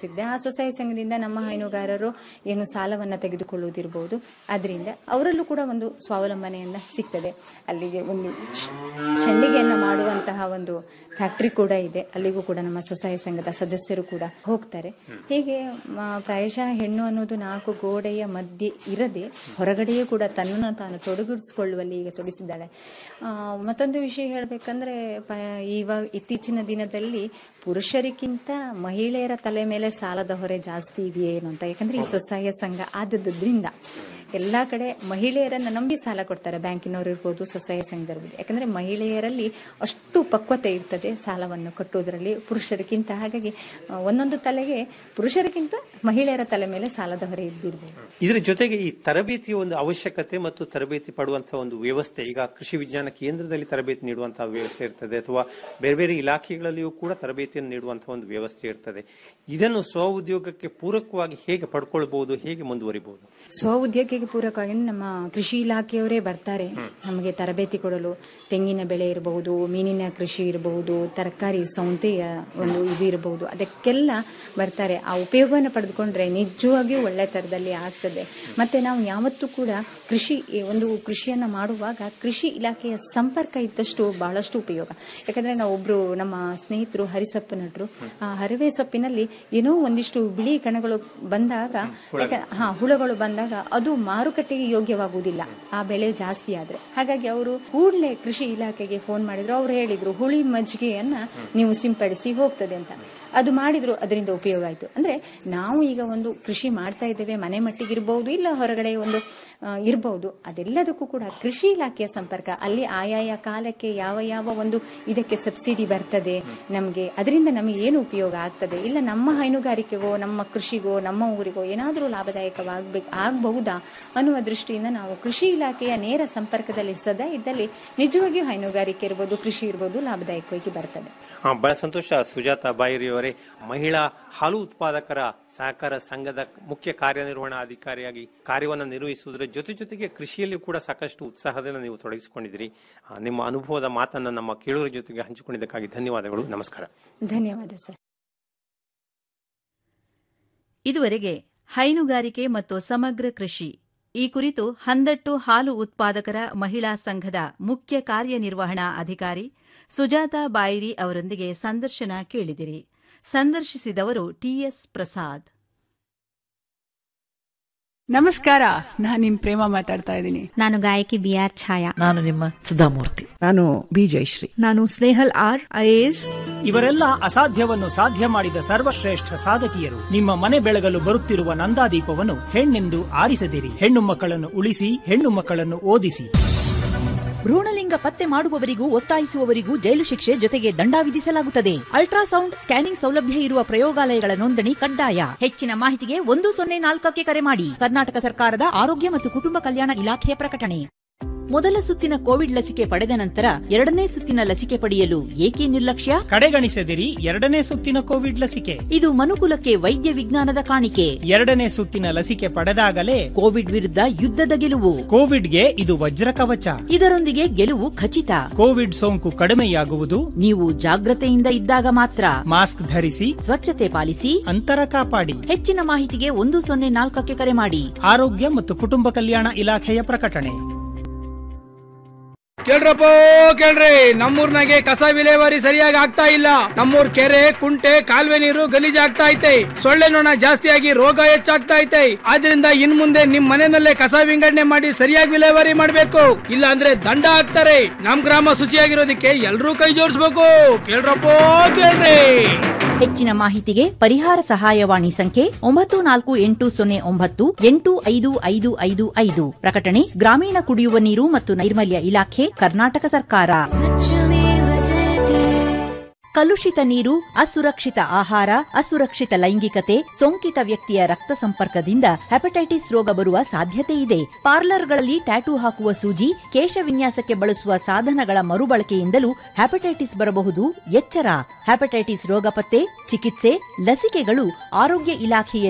ಸಿಗದೆ ಆ ಸ್ವಸಹಾಯ ಸಂಘದಿಂದ ನಮ್ಮ ಹೈನುಗಾರರು ಏನು ಸಾಲವನ್ನು ತೆಗೆದುಕೊಳ್ಳುವುದಿರಬಹುದು ಅದರಿಂದ ಅವರಲ್ಲೂ ಕೂಡ ಒಂದು ಸ್ವಾವಲಂಬನೆಯನ್ನ ಸಿಗ್ತದೆ ಅಲ್ಲಿಗೆ ಒಂದು ಶ್- ಶಂಡಿಗೆಯನ್ನು ಮಾಡುವಂತಹ ಒಂದು ಫ್ಯಾಕ್ಟ್ರಿ ಕೂಡ ಇದೆ ಅಲ್ಲಿಗೂ ಕೂಡ ನಮ್ಮ ಸ್ವಸಹಾಯ ಸಂಘದ ಸದಸ್ಯರು ಕೂಡ ಹೋಗ್ತಾರೆ ಹೀಗೆ ಮ, ಪ್ರಾಯಶಃ ಹೆಣ್ಣು ಅನ್ನೋದು ನಾಲ್ಕು ಗೋಡೆಯ ಮಧ್ಯೆ ಇರದೆ ಹೊರಗಡೆಯೂ ಕೂಡ ತನ್ನನ್ನು ತಾನು ತೊಡಗಿಸಿಕೊಳ್ಳುವಲ್ಲಿ ಈಗ ತೊಡಗಿಸಿದ್ದಾಳೆ ಆ, ಮತ್ತೊಂದು ವಿಷಯ ಹೇಳಬೇಕಂದ್ರೆ ಇವಾಗ ಇತ್ತೀಚಿನ ದಿನದಲ್ಲಿ ಪುರುಷರಿಗಿಂತ ಮಹಿಳೆಯರ ತಲೆ ಮೇಲೆ ಸಾಲದ ಹೊರೆ ಜಾಸ್ತಿ ಇದೆಯೇನು ಅಂತ ಯಾಕಂದ್ರೆ ಈ ಸ್ವಸಹಾಯ ಸಂಘ ಆದದ್ರಿಂದ ಎಲ್ಲಾ ಕಡೆ ಮಹಿಳೆಯರನ್ನ ನಂಬಿ ಸಾಲ ಕೊಡ್ತಾರೆ ಬ್ಯಾಂಕಿನವರು ಇರ್ಬೋದು ಸ್ವಸಹಾಯ ಸಂಘದವ್ರು ಯಾಕಂದ್ರೆ ಮಹಿಳೆಯರಲ್ಲಿ ಅಷ್ಟು ಪಕ್ವತೆ ಇರ್ತದೆ ಸಾಲವನ್ನು ಕಟ್ಟುವುದರಲ್ಲಿ ಪುರುಷರಿಗಿಂತ ಹಾಗಾಗಿ ಆ, ಒಂದೊಂದು ತಲೆಗೆ ಪುರುಷರಿಗಿಂತ ಮಹಿಳೆಯರ ತಲೆ ಮೇಲೆ ಸಾಲದ ಹೊರೆ ಇದ್ದಿರ್ಬೋದು ಇದರ ಜೊತೆಗೆ ಈ ತರಬೇತಿಯ ಒಂದು ಅವಶ್ಯಕತೆ ಮತ್ತು ತರಬೇತಿ ಪಡುವಂತಹ ಒಂದು ವ್ಯವಸ್ಥೆ ಈಗ ಕೃಷಿ ವಿಜ್ಞಾನ ಕೇಂದ್ರದಲ್ಲಿ ತರಬೇತಿ ನೀಡುವಂತಹ ವ್ಯವಸ್ಥೆ ಇರ್ತದೆ ಅಥವಾ ಬೇರೆ ಬೇರೆ ಇಲಾಖೆಗಳಲ್ಲಿಯೂ ಕೂಡ ತರಬೇತಿಯನ್ನು ನೀಡುವಂತಹ ಒಂದು ವ್ಯವಸ್ಥೆ ಇರ್ತದೆ ಇದನ್ನು ಸ್ವ ಉದ್ಯೋಗಕ್ಕೆ ಪೂರಕವಾಗಿ ಹೇಗೆ ಪಡ್ಕೊಳ್ಬಹುದು ಹೇಗೆ ಮುಂದುವರಿಬಹುದು ಸ್ವ ಉದ್ಯೋಗಕ್ಕೆ ಪೂರಕವಾಗಿ ನಮ್ಮ ಕೃಷಿ ಇಲಾಖೆಯವರೇ ಬರ್ತಾರೆ ನಮಗೆ ತರಬೇತಿ ಕೊಡಲು ತೆಂಗಿನ ಬೆಳೆ ಇರಬಹುದು ಮೀನಿನ ಕೃಷಿ ಇರಬಹುದು ತರಕಾರಿ ಸೌಂತೆಯ ಒಂದು ಇದು ಇರಬಹುದು ಅದಕ್ಕೆಲ್ಲ ಬರ್ತಾರೆ ಆ ಉಪಯೋಗವನ್ನು ಪಡೆದುಕೊಂಡ್ರೆ ನಿಜವಾಗಿಯೂ ಒಳ್ಳೆ ತರದಲ್ಲಿ ಆಗ್ತದೆ ಮತ್ತೆ ನಾವು ಯಾವತ್ತೂ ಕೂಡ ಕೃಷಿ ಈ ಒಂದು ಕೃಷಿಯನ್ನ ಮಾಡುವಾಗ ಕೃಷಿ ಇಲಾಖೆಯ ಸಂಪರ್ಕ ಇದ್ದಷ್ಟು ಬಹಳಷ್ಟು ಉಪಯೋಗ ಯಾಕಂದ್ರೆ ನಾವು ಒಬ್ರು ನಮ್ಮ ಸ್ನೇಹಿತರು ಹರಿಸಪ್ಪ ನಟರು ಆ ಹರಿವೆ ಸೊಪ್ಪಿನಲ್ಲಿ ಏನೋ ಒಂದಿಷ್ಟು ಬಿಳಿ ಕಣಗಳು ಬಂದಾಗ ಯಾಕ- ಹಾ ಹುಳಗಳು ಬಂದಾಗ ಅದು ಮಾರುಕಟ್ಟೆಗೆ ಯೋಗ್ಯವಾಗುವುದಿಲ್ಲ ಆ ಬೆಳೆ ಜಾಸ್ತಿ ಆದ್ರೆ ಹಾಗಾಗಿ ಅವರು ಕೂಡಲೇ ಕೃಷಿ ಇಲಾಖೆಗೆ ಫೋನ್ ಮಾಡಿದ್ರು ಅವ್ರು ಹೇಳಿದ್ರು ಹುಳಿ ಮಜ್ಜಿಗೆಯನ್ನ ನೀವು ಸಿಂಪಡಿಸಿ ಹೋಗ್ತದೆ ಅಂತ ಅದು ಮಾಡಿದ್ರು ಅದರಿಂದ ಉಪಯೋಗ ಆಯ್ತು ಅಂದ್ರೆ ನಾವು ಈಗ ಒಂದು ಕೃಷಿ ಮಾಡ್ತಾ ಇದ್ದೇವೆ ಮನೆ ಮಟ್ಟಿಗೆ ಇರಬಹುದು ಇಲ್ಲ ಹೊರಗಡೆ ಒಂದು ಆ, ಇರಬಹುದು ಅದೆಲ್ಲದಕ್ಕೂ ಕೂಡ ಕೃಷಿ ಇಲಾಖೆಯ ಸಂಪರ್ಕ ಅಲ್ಲಿ ಆಯಾಯ ಕಾಲಕ್ಕೆ ಯಾವ ಯಾವ ಒಂದು ಇದಕ್ಕೆ ಸಬ್ಸಿಡಿ ಬರ್ತದೆ ನಮಗೆ ಅದರಿಂದ ನಮಗೆ ಏನು ಉಪಯೋಗ ಆಗ್ತದೆ ಇಲ್ಲ ನಮ್ಮ ಹೈನುಗಾರಿಕೆಗೋ ನಮ್ಮ ಕೃಷಿಗೋ ನಮ್ಮ ಊರಿಗೋ ಏನಾದರೂ ಲಾಭದಾಯಕವಾಗಬೇಕು ಆಗಬಹುದಾ ಅನ್ನುವ ದೃಷ್ಟಿಯಿಂದ ನಾವು ಕೃಷಿ ಇಲಾಖೆಯ ನೇರ ಸಂಪರ್ಕದಲ್ಲಿ ಸದಾ ಇದ್ದಲ್ಲಿ ನಿಜವಾಗಿಯೂ ಹೈನುಗಾರಿಕೆ ಇರ್ಬೋದು ಕೃಷಿ ಇರ್ಬೋದು ಲಾಭದಾಯಕವಾಗಿ ಬರ್ತದೆ ಹಾ ಬಹಳ ಸಂತೋಷ ಸುಜಾತ ಬಾಯಿರಿಯವರೇ ಮಹಿಳಾ ಹಾಲು ಉತ್ಪಾದಕರ ಸಹಕಾರ ಸಂಘದ ಮುಖ್ಯ ಕಾರ್ಯನಿರ್ವಹಣಾಧಿಕಾರಿಯಾಗಿ ಕಾರ್ಯವನ್ನು ನಿರ್ವಹಿಸುವುದರ ಜೊತೆ ಜೊತೆಗೆ ಕೃಷಿಯಲ್ಲಿ ಕೂಡ ಸಾಕಷ್ಟು ಉತ್ಸಾಹದಿಂದ ನೀವು ತೊಡಗಿಸಿಕೊಂಡಿದ್ದೀರಿ ಆ, ನಿಮ್ಮ ಅನುಭವದ ಮಾತನ್ನ ನಮ್ಮ ಕೇಳುವರ ಜೊತೆಗೆ ಹಂಚಿಕೊಂಡಿದ್ದಕ್ಕಾಗಿ ಧನ್ಯವಾದಗಳು ನಮಸ್ಕಾರ ಧನ್ಯವಾದ ಸರ್ ಇದುವರೆಗೆ ಹೈನುಗಾರಿಕೆ ಮತ್ತು ಸಮಗ್ರ ಕೃಷಿ ಈ ಕುರಿತು ಹಂದಟ್ಟು ಹಾಲು ಉತ್ಪಾದಕರ ಮಹಿಳಾ ಸಂಘದ ಮುಖ್ಯ ಕಾರ್ಯನಿರ್ವಹಣಾ ಅಧಿಕಾರಿ ಸುಜಾತಾ ಬಾಯಿರಿ ಅವರೊಂದಿಗೆ ಸಂದರ್ಶನ ಕೇಳಿದಿರಿ ಸಂದರ್ಶಿಸಿದವರು ಟಿಎಸ್ ಪ್ರಸಾದ್ ನಮಸ್ಕಾರ ನಾನು ನಿಮ್ ಪ್ರೇಮ ಮಾತಾಡ್ತಾ ಇದ್ದೀನಿ ನಾನು ಗಾಯಕಿ ಬಿ ಆರ್ ಛಾಯಾ ನಾನು ನಿಮ್ಮ ಸುಧಾಮೂರ್ತಿ ನಾನು ಬಿ ಜಯಶ್ರೀ ನಾನು ಸ್ನೇಹಲ್ ಆರ್ ಐಎಎಸ್ ಇವರೆಲ್ಲ ಅಸಾಧ್ಯವನ್ನು ಸಾಧ್ಯ ಮಾಡಿದ ಸರ್ವಶ್ರೇಷ್ಠ ಸಾಧಕಿಯರು ನಿಮ್ಮ ಮನೆ ಬೆಳಗಲು ಬರುತ್ತಿರುವ ನಂದಾದೀಪವನ್ನು ಹೆಣ್ಣೆಂದು ಆರಿಸದಿರಿ ಹೆಣ್ಣು ಮಕ್ಕಳನ್ನು ಉಳಿಸಿ ಹೆಣ್ಣು ಮಕ್ಕಳನ್ನು ಓದಿಸಿ ಭ್ರೂಣಲಿಂಗ ಪತ್ತೆ ಮಾಡುವವರಿಗೂ ಒತ್ತಾಯಿಸುವವರಿಗೂ ಜೈಲು ಶಿಕ್ಷೆ ಜೊತೆಗೆ ದಂಡ ವಿಧಿಸಲಾಗುತ್ತದೆ ಅಲ್ಟ್ರಾಸೌಂಡ್ ಸ್ಕ್ಯಾನಿಂಗ್ ಸೌಲಭ್ಯ ಇರುವ ಪ್ರಯೋಗಾಲಯಗಳ ನೋಂದಣಿ ಕಡ್ಡಾಯ ಹೆಚ್ಚಿನ ಮಾಹಿತಿಗೆ ಒಂದು ಸೊನ್ನೆ ನಾಲ್ಕಕ್ಕೆ ಕರೆ ಮಾಡಿ ಕರ್ನಾಟಕ ಸರ್ಕಾರದ ಆರೋಗ್ಯ ಮತ್ತು ಕುಟುಂಬ ಕಲ್ಯಾಣ ಇಲಾಖೆಯ ಪ್ರಕಟಣೆ ಮೊದಲ ಸುತ್ತಿನ ಕೋವಿಡ್ ಲಸಿಕೆ ಪಡೆದ ನಂತರ ಎರಡನೇ ಸುತ್ತಿನ ಲಸಿಕೆ ಪಡೆಯಲು ಏಕೆ ನಿರ್ಲಕ್ಷ್ಯ ಕಡೆಗಣಿಸದಿರಿ ಎರಡನೇ ಸುತ್ತಿನ ಕೋವಿಡ್ ಲಸಿಕೆ ಇದು ಮನುಕುಲಕ್ಕೆ ವೈದ್ಯ ವಿಜ್ಞಾನದ ಕಾಣಿಕೆ ಎರಡನೇ ಸುತ್ತಿನ ಲಸಿಕೆ ಪಡೆದಾಗಲೇ ಕೋವಿಡ್ ವಿರುದ್ಧ ಯುದ್ಧದ ಗೆಲುವು ಕೋವಿಡ್ಗೆ ಇದು ವಜ್ರ ಕವಚ ಇದರೊಂದಿಗೆ ಗೆಲುವು ಖಚಿತ ಕೋವಿಡ್ ಸೋಂಕು ಕಡಿಮೆಯಾಗುವುದು ನೀವು ಜಾಗ್ರತೆಯಿಂದ ಇದ್ದಾಗ ಮಾತ್ರ ಮಾಸ್ಕ್ ಧರಿಸಿ ಸ್ವಚ್ಛತೆ ಪಾಲಿಸಿ ಅಂತರ ಕಾಪಾಡಿ ಹೆಚ್ಚಿನ ಮಾಹಿತಿಗೆ ಒಂದು ಸೊನ್ನೆ ನಾಲ್ಕಕ್ಕೆ ಕರೆ ಮಾಡಿ ಆರೋಗ್ಯ ಮತ್ತು ಕುಟುಂಬ ಕಲ್ಯಾಣ ಇಲಾಖೆಯ ಪ್ರಕಟಣೆ ಕೇಳ್ರಪ್ಪ ಕೇಳ್ರಿ ನಮ್ಮೂರ್ನಾಗೆ ಕಸ ವಿಲೇವಾರಿ ಸರಿಯಾಗಿ ಆಗ್ತಾ ಇಲ್ಲ ನಮ್ಮೂರ್ ಕೆರೆ ಕುಂಟೆ ಕಾಲುವೆ ನೀರು ಗಲೀಜ್ ಆಗ್ತಾ ಐತೆ ಸೊಳ್ಳೆ ನೊಣ ಜಾಸ್ತಿಯಾಗಿ ರೋಗ ಹೆಚ್ಚಾಗ್ತಾ ಐತೆ ಆದ್ರಿಂದ ಇನ್ ಮುಂದೆ ನಿಮ್ ಮನೆಯಲ್ಲೇ ಕಸ ವಿಂಗಡಣೆ ಮಾಡಿ ಸರಿಯಾಗಿ ವಿಲೇವಾರಿ ಮಾಡ್ಬೇಕು ಇಲ್ಲ ಅಂದ್ರೆ ದಂಡ ಹಾಕ್ತಾರೆ ನಮ್ ಗ್ರಾಮ ಶುಚಿಯಾಗಿರೋದಕ್ಕೆ ಎಲ್ರೂ ಕೈ ಜೋಡಿಸ್ಬೇಕು ಕೇಳ್ರಪ್ಪ ಕೇಳ್ರಿ ಹೆಚ್ಚಿನ ಮಾಹಿತಿಗೆ ಪರಿಹಾರ ಸಹಾಯವಾಣಿ ಸಂಖ್ಯೆ ಒಂಬತ್ತು ನಾಲ್ಕು ಎಂಟು ಸೊನ್ನೆ ಒಂಬತ್ತು ಎಂಟು ಐದು ಐದು ಐದು ಐದು ಪ್ರಕಟಣೆ ಗ್ರಾಮೀಣ ಕುಡಿಯುವ ನೀರು ಮತ್ತು ನೈರ್ಮಲ್ಯ ಇಲಾಖೆ ಕರ್ನಾಟಕ ಸರ್ಕಾರ ಕಲುಷಿತ ನೀರು ಅಸುರಕ್ಷಿತ ಆಹಾರ ಅಸುರಕ್ಷಿತ ಲೈಂಗಿಕತೆ ಸೋಂಕಿತ ವ್ಯಕ್ತಿಯ ರಕ್ತ ಸಂಪರ್ಕದಿಂದ ಹೆಪಟೈಟಿಸ್ ರೋಗ ಬರುವ ಸಾಧ್ಯತೆ ಇದೆ ಪಾರ್ಲರ್ಗಳಲ್ಲಿ ಟ್ಯಾಟೂ ಹಾಕುವ ಸೂಜಿ ಕೇಶ ವಿನ್ಯಾಸಕ್ಕೆ ಬಳಸುವ ಸಾಧನಗಳ ಮರುಬಳಕೆಯಿಂದಲೂ ಹೆಪಟೈಟಿಸ್ ಬರಬಹುದು ಎಚ್ಚರ ಹೆಪಟೈಟಿಸ್ ರೋಗ ಪತ್ತೆ ಚಿಕಿತ್ಸೆ ಲಸಿಕೆಗಳು ಆರೋಗ್ಯ ಇಲಾಖೆಯಲ್ಲಿ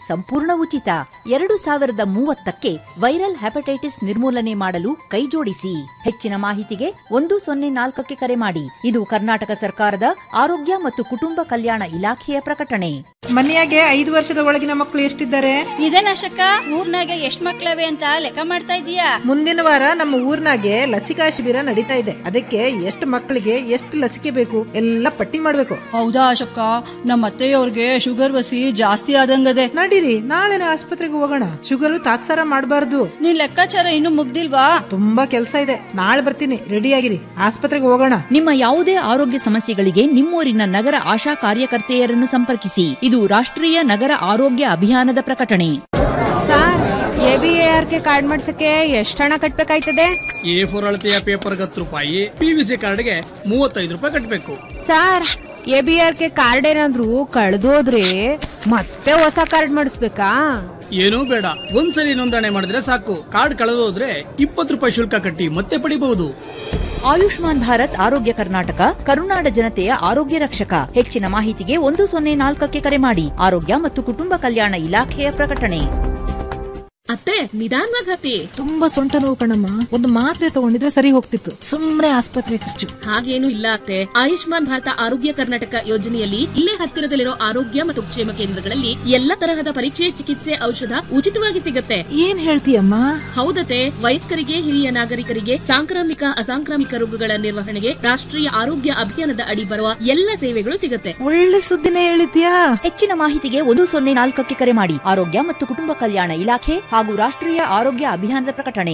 ಸಂಪೂರ್ಣ ಉಚಿತ ಎರಡು ಸಾವಿರದ ಮೂವತ್ತಕ್ಕೆ ವೈರಲ್ ಹೆಪಟೈಟಿಸ್ ನಿರ್ಮೂಲನೆ ಮಾಡಲು ಕೈಜೋಡಿಸಿ ಹೆಚ್ಚಿನ ಮಾಹಿತಿಗೆ ಒಂದು ಸೊನ್ನೆ ನಾಲ್ಕಕ್ಕೆ ಕರೆ ಮಾಡಿ ಇದು ಕರ್ನಾಟಕ ಸರ್ಕಾರದ ಆರೋಗ್ಯ ಮತ್ತು ಕುಟುಂಬ ಕಲ್ಯಾಣ ಇಲಾಖೆಯ ಪ್ರಕಟಣೆ ಮನೆಯಾಗೆ ಐದು ವರ್ಷದ ಒಳಗಿನ ಮಕ್ಕಳು ಎಷ್ಟಿದ್ದಾರೆ ಇದೇನಶಕ ಊರ್ನಾಗ ಎಷ್ಟ್ ಮಕ್ಳವೆ ಅಂತ ಲೆಕ್ಕ ಮಾಡ್ತಾ ಇದೀಯಾ ಮುಂದಿನ ವಾರ ನಮ್ಮ ಊರ್ನಾಗೆ ಲಸಿಕಾ ಶಿಬಿರ ನಡೀತಾ ಇದೆ ಅದಕ್ಕೆ ಎಷ್ಟು ಮಕ್ಕಳಿಗೆ ಎಷ್ಟು ಲಸಿಕೆ ಬೇಕು ಎಲ್ಲ ಪಟ್ಟಿ ಮಾಡ್ಬೇಕು ಹೌದಾ ಅಶಕ್ಕ ನಮ್ಮ ಅತ್ತೆಯವ್ರಿಗೆ ಶುಗರ್ ವಸಿ ಜಾಸ್ತಿ ಆದಂಗದೆ ನಡೀರಿ ನಾಳೆನೆ ಆಸ್ಪತ್ರೆಗೆ ಹೋಗೋಣ ಶುಗರ್ ತಾತ್ಸಾರ ಮಾಡಬಾರ್ದು ನಿನ್ ಲೆಕ್ಕಾಚಾರ ಇನ್ನು ಮುಗ್ದಿಲ್ವಾ ತುಂಬಾ ಕೆಲಸ ಇದೆ ನಾಳೆ ಬರ್ತೀನಿ ರೆಡಿ ಆಗಿರಿ ಆಸ್ಪತ್ರೆಗೆ ಹೋಗೋಣ ನಿಮ್ಮ ಯಾವುದೇ ಆರೋಗ್ಯ ಸಮಸ್ಯೆಗಳಿಗೆ ನಿಮ್ಮೂರಿನ ನಗರ ಆಶಾ ಕಾರ್ಯಕರ್ತೆಯರನ್ನು ಸಂಪರ್ಕಿಸಿ ಇದು ರಾಷ್ಟ್ರೀಯ ನಗರ ಆರೋಗ್ಯ ಅಭಿಯಾನದ ಪ್ರಕಟಣೆ sir A B A R K card ಮಾಡ್ಸಕ್ಕೆ ಎಷ್ಟು ಹಣ ಕಟ್ಬೇಕಾಯ್ತದೆ ಎ ಫೋರ್ ಅಳತೆಯ ಪೇಪರ್ಗೆ ಹತ್ತು ರೂಪಾಯಿ ಪಿ ವಿ ಸಿ ಕಾರ್ಡ್ಗೆ ಮೂವತ್ತೈದು ರೂಪಾಯಿ ಕಟ್ಟಬೇಕು sir A B R K card ಏನಾದ್ರು ಕಳೆದೋದ್ರೆ ಮತ್ತೆ ಹೊಸ ಕಾರ್ಡ್ ಮಾಡಿಸ್ಬೇಕಾ ಏನೂ ಬೇಡ ಒಂದ್ಸಲಿ ನೋಂದಣಿ ಮಾಡಿದ್ರೆ ಸಾಕು ಕಾರ್ಡ್ ಕಳೆದೋದ್ರೆ ಇಪ್ಪತ್ತು ರೂಪಾಯಿ ಶುಲ್ಕ ಕಟ್ಟಿ ಮತ್ತೆ ಪಡಿಬಹುದು ಆಯುಷ್ಮಾನ್ ಭಾರತ್ ಆರೋಗ್ಯ ಕರ್ನಾಟಕ ಕರುನಾಡ ಜನತೆಯ ಆರೋಗ್ಯ ರಕ್ಷಕ ಹೆಚ್ಚಿನ ಮಾಹಿತಿಗೆ ಒಂದು ಸೊನ್ನೆ ನಾಲ್ಕಕ್ಕೆ ಕರೆ ಮಾಡಿ ಆರೋಗ್ಯ ಮತ್ತು ಕುಟುಂಬ ಕಲ್ಯಾಣ ಇಲಾಖೆಯ ಪ್ರಕಟಣೆ ಅತ್ತೆ ನಿಧಾನವಾಗಿ ಹತ್ತಿ ತುಂಬಾ ಸೊಂಟ ನೋವು ಕಣಮ್ಮ ಒಂದು ಮಾತ್ರೆ ತಗೊಂಡಿದ್ರೆ ಸರಿ ಹೋಗ್ತಿತ್ತು ಸುಮ್ನೆ ಆಸ್ಪತ್ರೆ ಖರ್ಚು ಹಾಗೇನು ಇಲ್ಲ ಅತ್ತೆ ಆಯುಷ್ಮಾನ್ ಭಾರತ ಆರೋಗ್ಯ ಕರ್ನಾಟಕ ಯೋಜನೆಯಲ್ಲಿ ಇಲ್ಲೇ ಹತ್ತಿರದಲ್ಲಿರೋ ಆರೋಗ್ಯ ಮತ್ತು ಕ್ಷೇಮ ಕೇಂದ್ರಗಳಲ್ಲಿ ಎಲ್ಲ ತರಹದ ಪರೀಕ್ಷೆ ಚಿಕಿತ್ಸೆ ಔಷಧ ಉಚಿತವಾಗಿ ಸಿಗುತ್ತೆ ಏನ್ ಹೇಳ್ತೀಯಮ್ಮ ಹೌದತೆ ವಯಸ್ಕರಿಗೆ ಹಿರಿಯ ನಾಗರಿಕರಿಗೆ ಸಾಂಕ್ರಾಮಿಕ ಅಸಾಂಕ್ರಾಮಿಕ ರೋಗಗಳ ನಿರ್ವಹಣೆಗೆ ರಾಷ್ಟ್ರೀಯ ಆರೋಗ್ಯ ಅಭಿಯಾನದ ಅಡಿ ಬರುವ ಎಲ್ಲ ಸೇವೆಗಳು ಸಿಗುತ್ತೆ ಒಳ್ಳೆ ಸುದ್ದಿನೇ ಹೇಳಿದ್ಯಾ ಹೆಚ್ಚಿನ ಮಾಹಿತಿಗೆ ಒಂದು ಸೊನ್ನೆ ನಾಲ್ಕಕ್ಕೆ ಕರೆ ಮಾಡಿ ಆರೋಗ್ಯ ಮತ್ತು ಕುಟುಂಬ ಕಲ್ಯಾಣ ಇಲಾಖೆ ಹಾಗೂ ರಾಷ್ಟ್ರೀಯ ಆರೋಗ್ಯ ಅಭಿಯಾನದ ಪ್ರಕಟಣೆ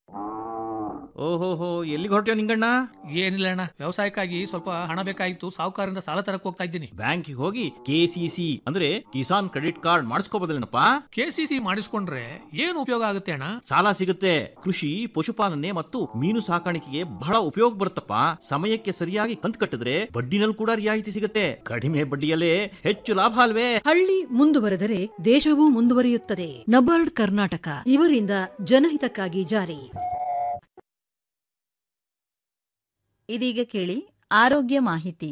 ಓಹೋಹೋ ಎಲ್ಲಿಗೆ ಹೊರಟ್ಯೋ ನಿಂಗಣ್ಣ ಏನಿಲ್ಲ ಅಣ್ಣ ವ್ಯವಸಾಯಕ್ಕಾಗಿ ಸ್ವಲ್ಪ ಹಣ ಬೇಕಾಗಿತ್ತು ಸಾಹುಕಾರರಿಂದ ಸಾಲ ತರಕ್ ಹೋಗ್ತಾ ಇದ್ದೀನಿ ಬ್ಯಾಂಕಿಗೆ ಹೋಗಿ ಕೆಸಿಸಿ ಅಂದ್ರೆ ಕಿಸಾನ್ ಕ್ರೆಡಿಟ್ ಕಾರ್ಡ್ ಮಾಡಿಸ್ಕೋಬೋದಲ್ಲೇನಪ್ಪ ಕೆಸಿಸಿ ಮಾಡಿಸ್ಕೊಂಡ್ರೆ ಏನು ಉಪಯೋಗ ಆಗುತ್ತೆ ಅಣ್ಣ ಸಾಲ ಸಿಗುತ್ತೆ ಕೃಷಿ ಪಶುಪಾಲನೆ ಮತ್ತು ಮೀನು ಸಾಕಾಣಿಕೆಗೆ ಬಹಳ ಉಪಯೋಗ ಬರುತ್ತಪ್ಪ ಸಮಯಕ್ಕೆ ಸರಿಯಾಗಿ ಕಂತು ಕಟ್ಟಿದ್ರೆ ಬಡ್ಡಿನಲ್ಲಿ ಕೂಡ ರಿಯಾಯಿತಿ ಸಿಗುತ್ತೆ ಕಡಿಮೆ ಬಡ್ಡಿಯಲ್ಲೇ ಹೆಚ್ಚು ಲಾಭ ಅಲ್ವೇ ಹಳ್ಳಿ ಮುಂದುವರೆದರೆ ದೇಶವೂ ಮುಂದುವರಿಯುತ್ತದೆ ನಬಾರ್ಡ್ ಕರ್ನಾಟಕ ಇವರಿಂದ ಜನಹಿತಕ್ಕಾಗಿ ಜಾರಿ ಇದೀಗ ಕೇಳಿ ಆರೋಗ್ಯ ಮಾಹಿತಿ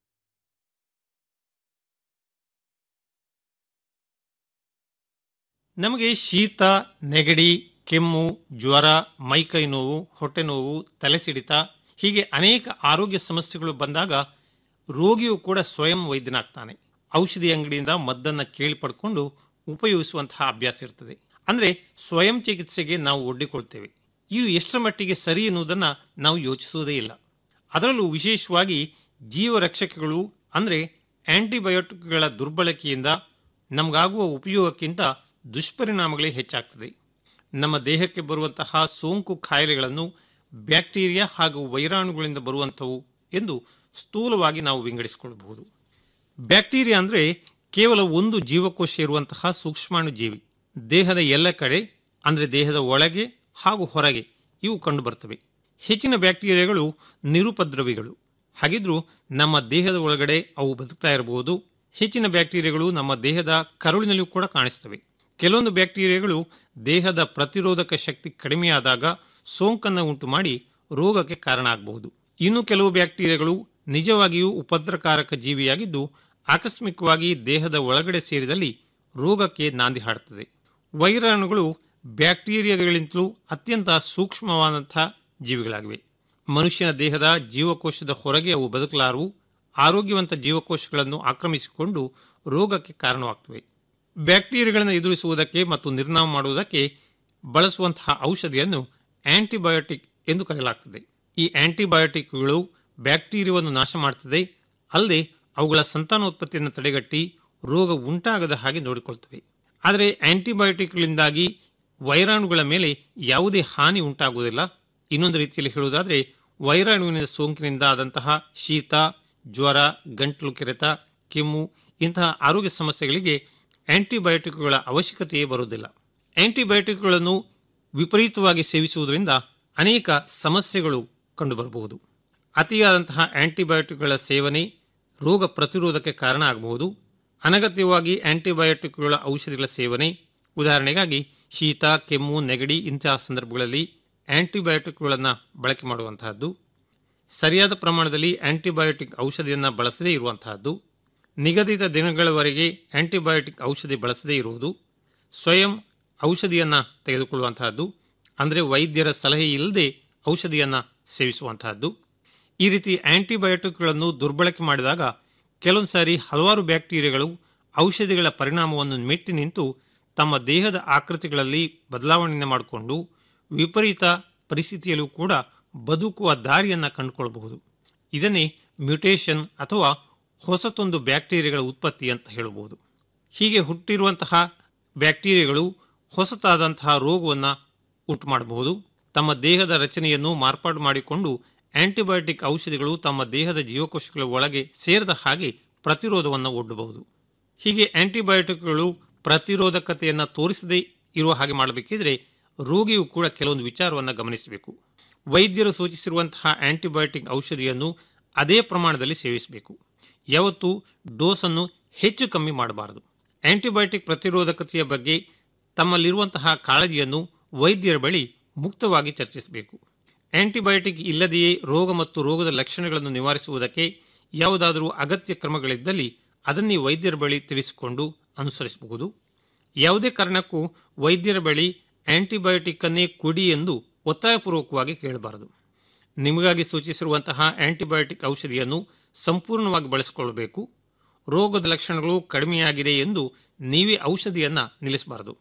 ನಮಗೆ ಶೀತ ನೆಗಡಿ ಕೆಮ್ಮು ಜ್ವರ ಮೈಕೈ ನೋವು ಹೊಟ್ಟೆ ನೋವು ತಲೆ ಸಿಡಿತ ಹೀಗೆ ಅನೇಕ ಆರೋಗ್ಯ ಸಮಸ್ಯೆಗಳು ಬಂದಾಗ ರೋಗಿಯು ಕೂಡ ಸ್ವಯಂ ವೈದ್ಯನಾಗ್ತಾನೆ ಔಷಧಿ ಅಂಗಡಿಯಿಂದ ಮದ್ದನ್ನು ಕೇಳಿ ಪಡ್ಕೊಂಡು ಉಪಯೋಗಿಸುವಂತಹ ಅಭ್ಯಾಸ ಇರ್ತದೆ ಅಂದರೆ ಸ್ವಯಂ ಚಿಕಿತ್ಸೆಗೆ ನಾವು ಒಡ್ಡಿಕೊಳ್ತೇವೆ ಇದು ಎಷ್ಟರ ಮಟ್ಟಿಗೆ ಸರಿ ಎನ್ನುವುದನ್ನು ನಾವು ಯೋಚಿಸುವುದೇ ಇಲ್ಲ ಅದರಲ್ಲೂ ವಿಶೇಷವಾಗಿ ಜೀವರಕ್ಷಕಗಳು ಅಂದರೆ ಆಂಟಿಬಯೋಟಿಕ್ಗಳ ದುರ್ಬಳಕೆಯಿಂದ ನಮಗಾಗುವ ಉಪಯೋಗಕ್ಕಿಂತ ದುಷ್ಪರಿಣಾಮಗಳೇ ಹೆಚ್ಚಾಗ್ತದೆ ನಮ್ಮ ದೇಹಕ್ಕೆ ಬರುವಂತಹ ಸೋಂಕು ಕಾಯಿಲೆಗಳನ್ನು ಬ್ಯಾಕ್ಟೀರಿಯಾ ಹಾಗೂ ವೈರಾಣುಗಳಿಂದ ಬರುವಂಥವು ಎಂದು ಸ್ಥೂಲವಾಗಿ ನಾವು ವಿಂಗಡಿಸಿಕೊಳ್ಳಬಹುದು ಬ್ಯಾಕ್ಟೀರಿಯಾ ಅಂದರೆ ಕೇವಲ ಒಂದು ಜೀವಕೋಶ ಇರುವಂತಹ ಸೂಕ್ಷ್ಮಾಣು ಜೀವಿ ದೇಹದ ಎಲ್ಲ ಕಡೆ ಅಂದರೆ ದೇಹದ ಒಳಗೆ ಹಾಗೂ ಹೊರಗೆ ಇವು ಕಂಡುಬರ್ತವೆ ಹೆಚ್ಚಿನ ಬ್ಯಾಕ್ಟೀರಿಯಾಗಳು ನಿರುಪದ್ರವಿಗಳು ಹಾಗಿದ್ರೂ ನಮ್ಮ ದೇಹದ ಒಳಗಡೆ ಅವು ಬದುಕ್ತಾ ಇರಬಹುದು ಹೆಚ್ಚಿನ ಬ್ಯಾಕ್ಟೀರಿಯಾಗಳು ನಮ್ಮ ದೇಹದ ಕರುಳಿನಲ್ಲೂ ಕೂಡ ಕಾಣಿಸ್ತವೆ ಕೆಲವೊಂದು ಬ್ಯಾಕ್ಟೀರಿಯಾಗಳು ದೇಹದ ಪ್ರತಿರೋಧಕ ಶಕ್ತಿ ಕಡಿಮೆಯಾದಾಗ ಸೋಂಕನ್ನು ಉಂಟು ಮಾಡಿ ರೋಗಕ್ಕೆ ಕಾರಣ ಆಗಬಹುದು ಇನ್ನು ಕೆಲವು ಬ್ಯಾಕ್ಟೀರಿಯಾಗಳು ನಿಜವಾಗಿಯೂ ಉಪದ್ರಕಾರಕ ಜೀವಿಯಾಗಿದ್ದು ಆಕಸ್ಮಿಕವಾಗಿ ದೇಹದ ಒಳಗಡೆ ಸೇರಿದಲ್ಲಿ ರೋಗಕ್ಕೆ ನಾಂದಿ ಹಾಡುತ್ತದೆ ವೈರಾಣುಗಳು ಬ್ಯಾಕ್ಟೀರಿಯಾಗಳಿಂತಲೂ ಅತ್ಯಂತ ಸೂಕ್ಷ್ಮವಾದಂತಹ ಜೀವಿಗಳಾಗಿವೆ ಮನುಷ್ಯನ ದೇಹದ ಜೀವಕೋಶದ ಹೊರಗೆ ಅವು ಬದುಕಲಾರವು ಆರೋಗ್ಯವಂತ ಜೀವಕೋಶಗಳನ್ನು ಆಕ್ರಮಿಸಿಕೊಂಡು ರೋಗಕ್ಕೆ ಕಾರಣವಾಗ್ತವೆ ಬ್ಯಾಕ್ಟೀರಿಯಾಗಳನ್ನು ಎದುರಿಸುವುದಕ್ಕೆ ಮತ್ತು ನಿರ್ನಾಮ ಮಾಡುವುದಕ್ಕೆ ಬಳಸುವಂತಹ ಔಷಧಿಯನ್ನು ಆಂಟಿಬಯೋಟಿಕ್ ಎಂದು ಕರೆಯಲಾಗ್ತದೆ ಈ ಆಂಟಿಬಯೋಟಿಕ್ಗಳು ಬ್ಯಾಕ್ಟೀರಿಯಾವನ್ನು ನಾಶ ಮಾಡುತ್ತದೆ ಅಲ್ಲದೆ ಅವುಗಳ ಸಂತಾನೋತ್ಪತ್ತಿಯನ್ನು ತಡೆಗಟ್ಟಿ ರೋಗ ಉಂಟಾಗದ ಹಾಗೆ ನೋಡಿಕೊಳ್ತವೆ ಆದರೆ ಆಂಟಿಬಯೋಟಿಕ್ಗಳಿಂದಾಗಿ ವೈರಾಣುಗಳ ಮೇಲೆ ಯಾವುದೇ ಹಾನಿ ಉಂಟಾಗುವುದಿಲ್ಲ ಇನ್ನೊಂದು ರೀತಿಯಲ್ಲಿ ಹೇಳುವುದಾದರೆ ವೈರಾಣುವಿನ ಸೋಂಕಿನಿಂದ ಆದಂತಹ ಶೀತ ಜ್ವರ ಗಂಟಲು ಕೆರೆತ ಕೆಮ್ಮು ಇಂತಹ ಆರೋಗ್ಯ ಸಮಸ್ಯೆಗಳಿಗೆ ಆಂಟಿಬಯೋಟಿಕ್ಗಳ ಅವಶ್ಯಕತೆಯೇ ಬರುವುದಿಲ್ಲ ಆಂಟಿಬಯೋಟಿಕ್ಗಳನ್ನು ವಿಪರೀತವಾಗಿ ಸೇವಿಸುವುದರಿಂದ ಅನೇಕ ಸಮಸ್ಯೆಗಳು ಕಂಡುಬರಬಹುದು ಅತಿಯಾದಂತಹ ಆಂಟಿಬಯೋಟಿಕ್ಗಳ ಸೇವನೆ ರೋಗ ಪ್ರತಿರೋಧಕ್ಕೆ ಕಾರಣ ಆಗಬಹುದು ಅನಗತ್ಯವಾಗಿ ಆಂಟಿಬಯೋಟಿಕ್ಗಳ ಔಷಧಿಗಳ ಸೇವನೆ ಉದಾಹರಣೆಗಾಗಿ ಶೀತ ಕೆಮ್ಮು ನೆಗಡಿ ಇಂತಹ ಸಂದರ್ಭಗಳಲ್ಲಿ ಆಂಟಿಬಯೋಟಿಕ್ಗಳನ್ನು ಬಳಕೆ ಮಾಡುವಂತಹದ್ದು ಸರಿಯಾದ ಪ್ರಮಾಣದಲ್ಲಿ ಆಂಟಿಬಯೋಟಿಕ್ ಔಷಧಿಯನ್ನು ಬಳಸದೇ ಇರುವಂತಹದ್ದು ನಿಗದಿತ ದಿನಗಳವರೆಗೆ ಆಂಟಿಬಯೋಟಿಕ್ ಔಷಧಿ ಬಳಸದೇ ಇರುವುದು ಸ್ವಯಂ ಔಷಧಿಯನ್ನು ತೆಗೆದುಕೊಳ್ಳುವಂತಹದ್ದು ಅಂದರೆ ವೈದ್ಯರ ಸಲಹೆ ಇಲ್ಲದೆ ಔಷಧಿಯನ್ನು ಸೇವಿಸುವಂತಹದ್ದು ಈ ರೀತಿ ಆಂಟಿಬಯೋಟಿಕ್ಗಳನ್ನು ದುರ್ಬಳಕೆ ಮಾಡಿದಾಗ ಕೆಲವೊಂದು ಸಾರಿ ಹಲವಾರು ಬ್ಯಾಕ್ಟೀರಿಯಾಗಳು ಔಷಧಿಗಳ ಪರಿಣಾಮವನ್ನು ಮೆಟ್ಟಿ ನಿಂತು ತಮ್ಮ ದೇಹದ ಆಕೃತಿಗಳಲ್ಲಿ ಬದಲಾವಣೆಯನ್ನು ಮಾಡಿಕೊಂಡು ವಿಪರೀತ ಪರಿಸ್ಥಿತಿಯಲ್ಲೂ ಕೂಡ ಬದುಕುವ ದಾರಿಯನ್ನು ಕಂಡುಕೊಳ್ಳಬಹುದು ಇದನ್ನೇ ಮ್ಯೂಟೇಷನ್ ಅಥವಾ ಹೊಸತೊಂದು ಬ್ಯಾಕ್ಟೀರಿಯಾಗಳ ಉತ್ಪತ್ತಿ ಅಂತ ಹೇಳಬಹುದು ಹೀಗೆ ಹುಟ್ಟಿರುವಂತಹ ಬ್ಯಾಕ್ಟೀರಿಯಾಗಳು ಹೊಸತಾದಂತಹ ರೋಗವನ್ನು ಉಂಟು ಮಾಡಬಹುದು ತಮ್ಮ ದೇಹದ ರಚನೆಯನ್ನು ಮಾರ್ಪಾಡು ಮಾಡಿಕೊಂಡು ಆಂಟಿಬಯೋಟಿಕ್ ಔಷಧಿಗಳು ತಮ್ಮ ದೇಹದ ಜೀವಕೋಶಗಳ ಒಳಗೆ ಸೇರಿದ ಹಾಗೆ ಪ್ರತಿರೋಧವನ್ನು ಒಡ್ಡಬಹುದು ಹೀಗೆ ಆಂಟಿಬಯೋಟಿಕ್ಗಳು ಪ್ರತಿರೋಧಕತೆಯನ್ನು ತೋರಿಸದೇ ಇರುವ ಹಾಗೆ ಮಾಡಬೇಕಿದ್ರೆ ರೋಗಿಯು ಕೂಡ ಕೆಲವೊಂದು ವಿಚಾರವನ್ನು ಗಮನಿಸಬೇಕು ವೈದ್ಯರು ಸೂಚಿಸಿರುವಂತಹ ಆಂಟಿಬಯೋಟಿಕ್ ಔಷಧಿಯನ್ನು ಅದೇ ಪ್ರಮಾಣದಲ್ಲಿ ಸೇವಿಸಬೇಕು ಯಾವತ್ತೂ ಡೋಸನ್ನು ಹೆಚ್ಚು ಕಮ್ಮಿ ಮಾಡಬಾರದು ಆಂಟಿಬಯೋಟಿಕ್ ಪ್ರತಿರೋಧಕತೆಯ ಬಗ್ಗೆ ತಮ್ಮಲ್ಲಿರುವಂತಹ ಕಾಳಜಿಯನ್ನು ವೈದ್ಯರ ಬಳಿ ಮುಕ್ತವಾಗಿ ಚರ್ಚಿಸಬೇಕು ಆಂಟಿಬಯೋಟಿಕ್ ಇಲ್ಲದೆಯೇ ರೋಗ ಮತ್ತು ರೋಗದ ಲಕ್ಷಣಗಳನ್ನು ನಿವಾರಿಸುವುದಕ್ಕೆ ಯಾವುದಾದರೂ ಅಗತ್ಯ ಕ್ರಮಗಳಿದ್ದಲ್ಲಿ ಅದನ್ನೇ ವೈದ್ಯರ ಬಳಿ ತಿಳಿಸಿಕೊಂಡು ಅನುಸರಿಸಬಹುದು ಯಾವುದೇ ಕಾರಣಕ್ಕೂ ವೈದ್ಯರ ಬಳಿ ಆಂಟಿಬಯೋಟಿಕ್ ಅನ್ನೇ ಕೊಡಿ ಎಂದು ಒತ್ತಾಯಪೂರ್ವಕವಾಗಿ ಕೇಳಬಾರದು ನಿಮಗಾಗಿ ಸೂಚಿಸಿರುವಂತಹ ಆಂಟಿಬಯೋಟಿಕ್ ಔಷಧಿಯನ್ನು ಸಂಪೂರ್ಣವಾಗಿ ಬಳಸಿಕೊಳ್ಳಬೇಕು ರೋಗದ ಲಕ್ಷಣಗಳು ಕಡಿಮೆಯಾಗಿದೆ ಎಂದು ನೀವೇ ಔಷಧಿಯನ್ನು ನಿಲ್ಲಿಸಬಾರದು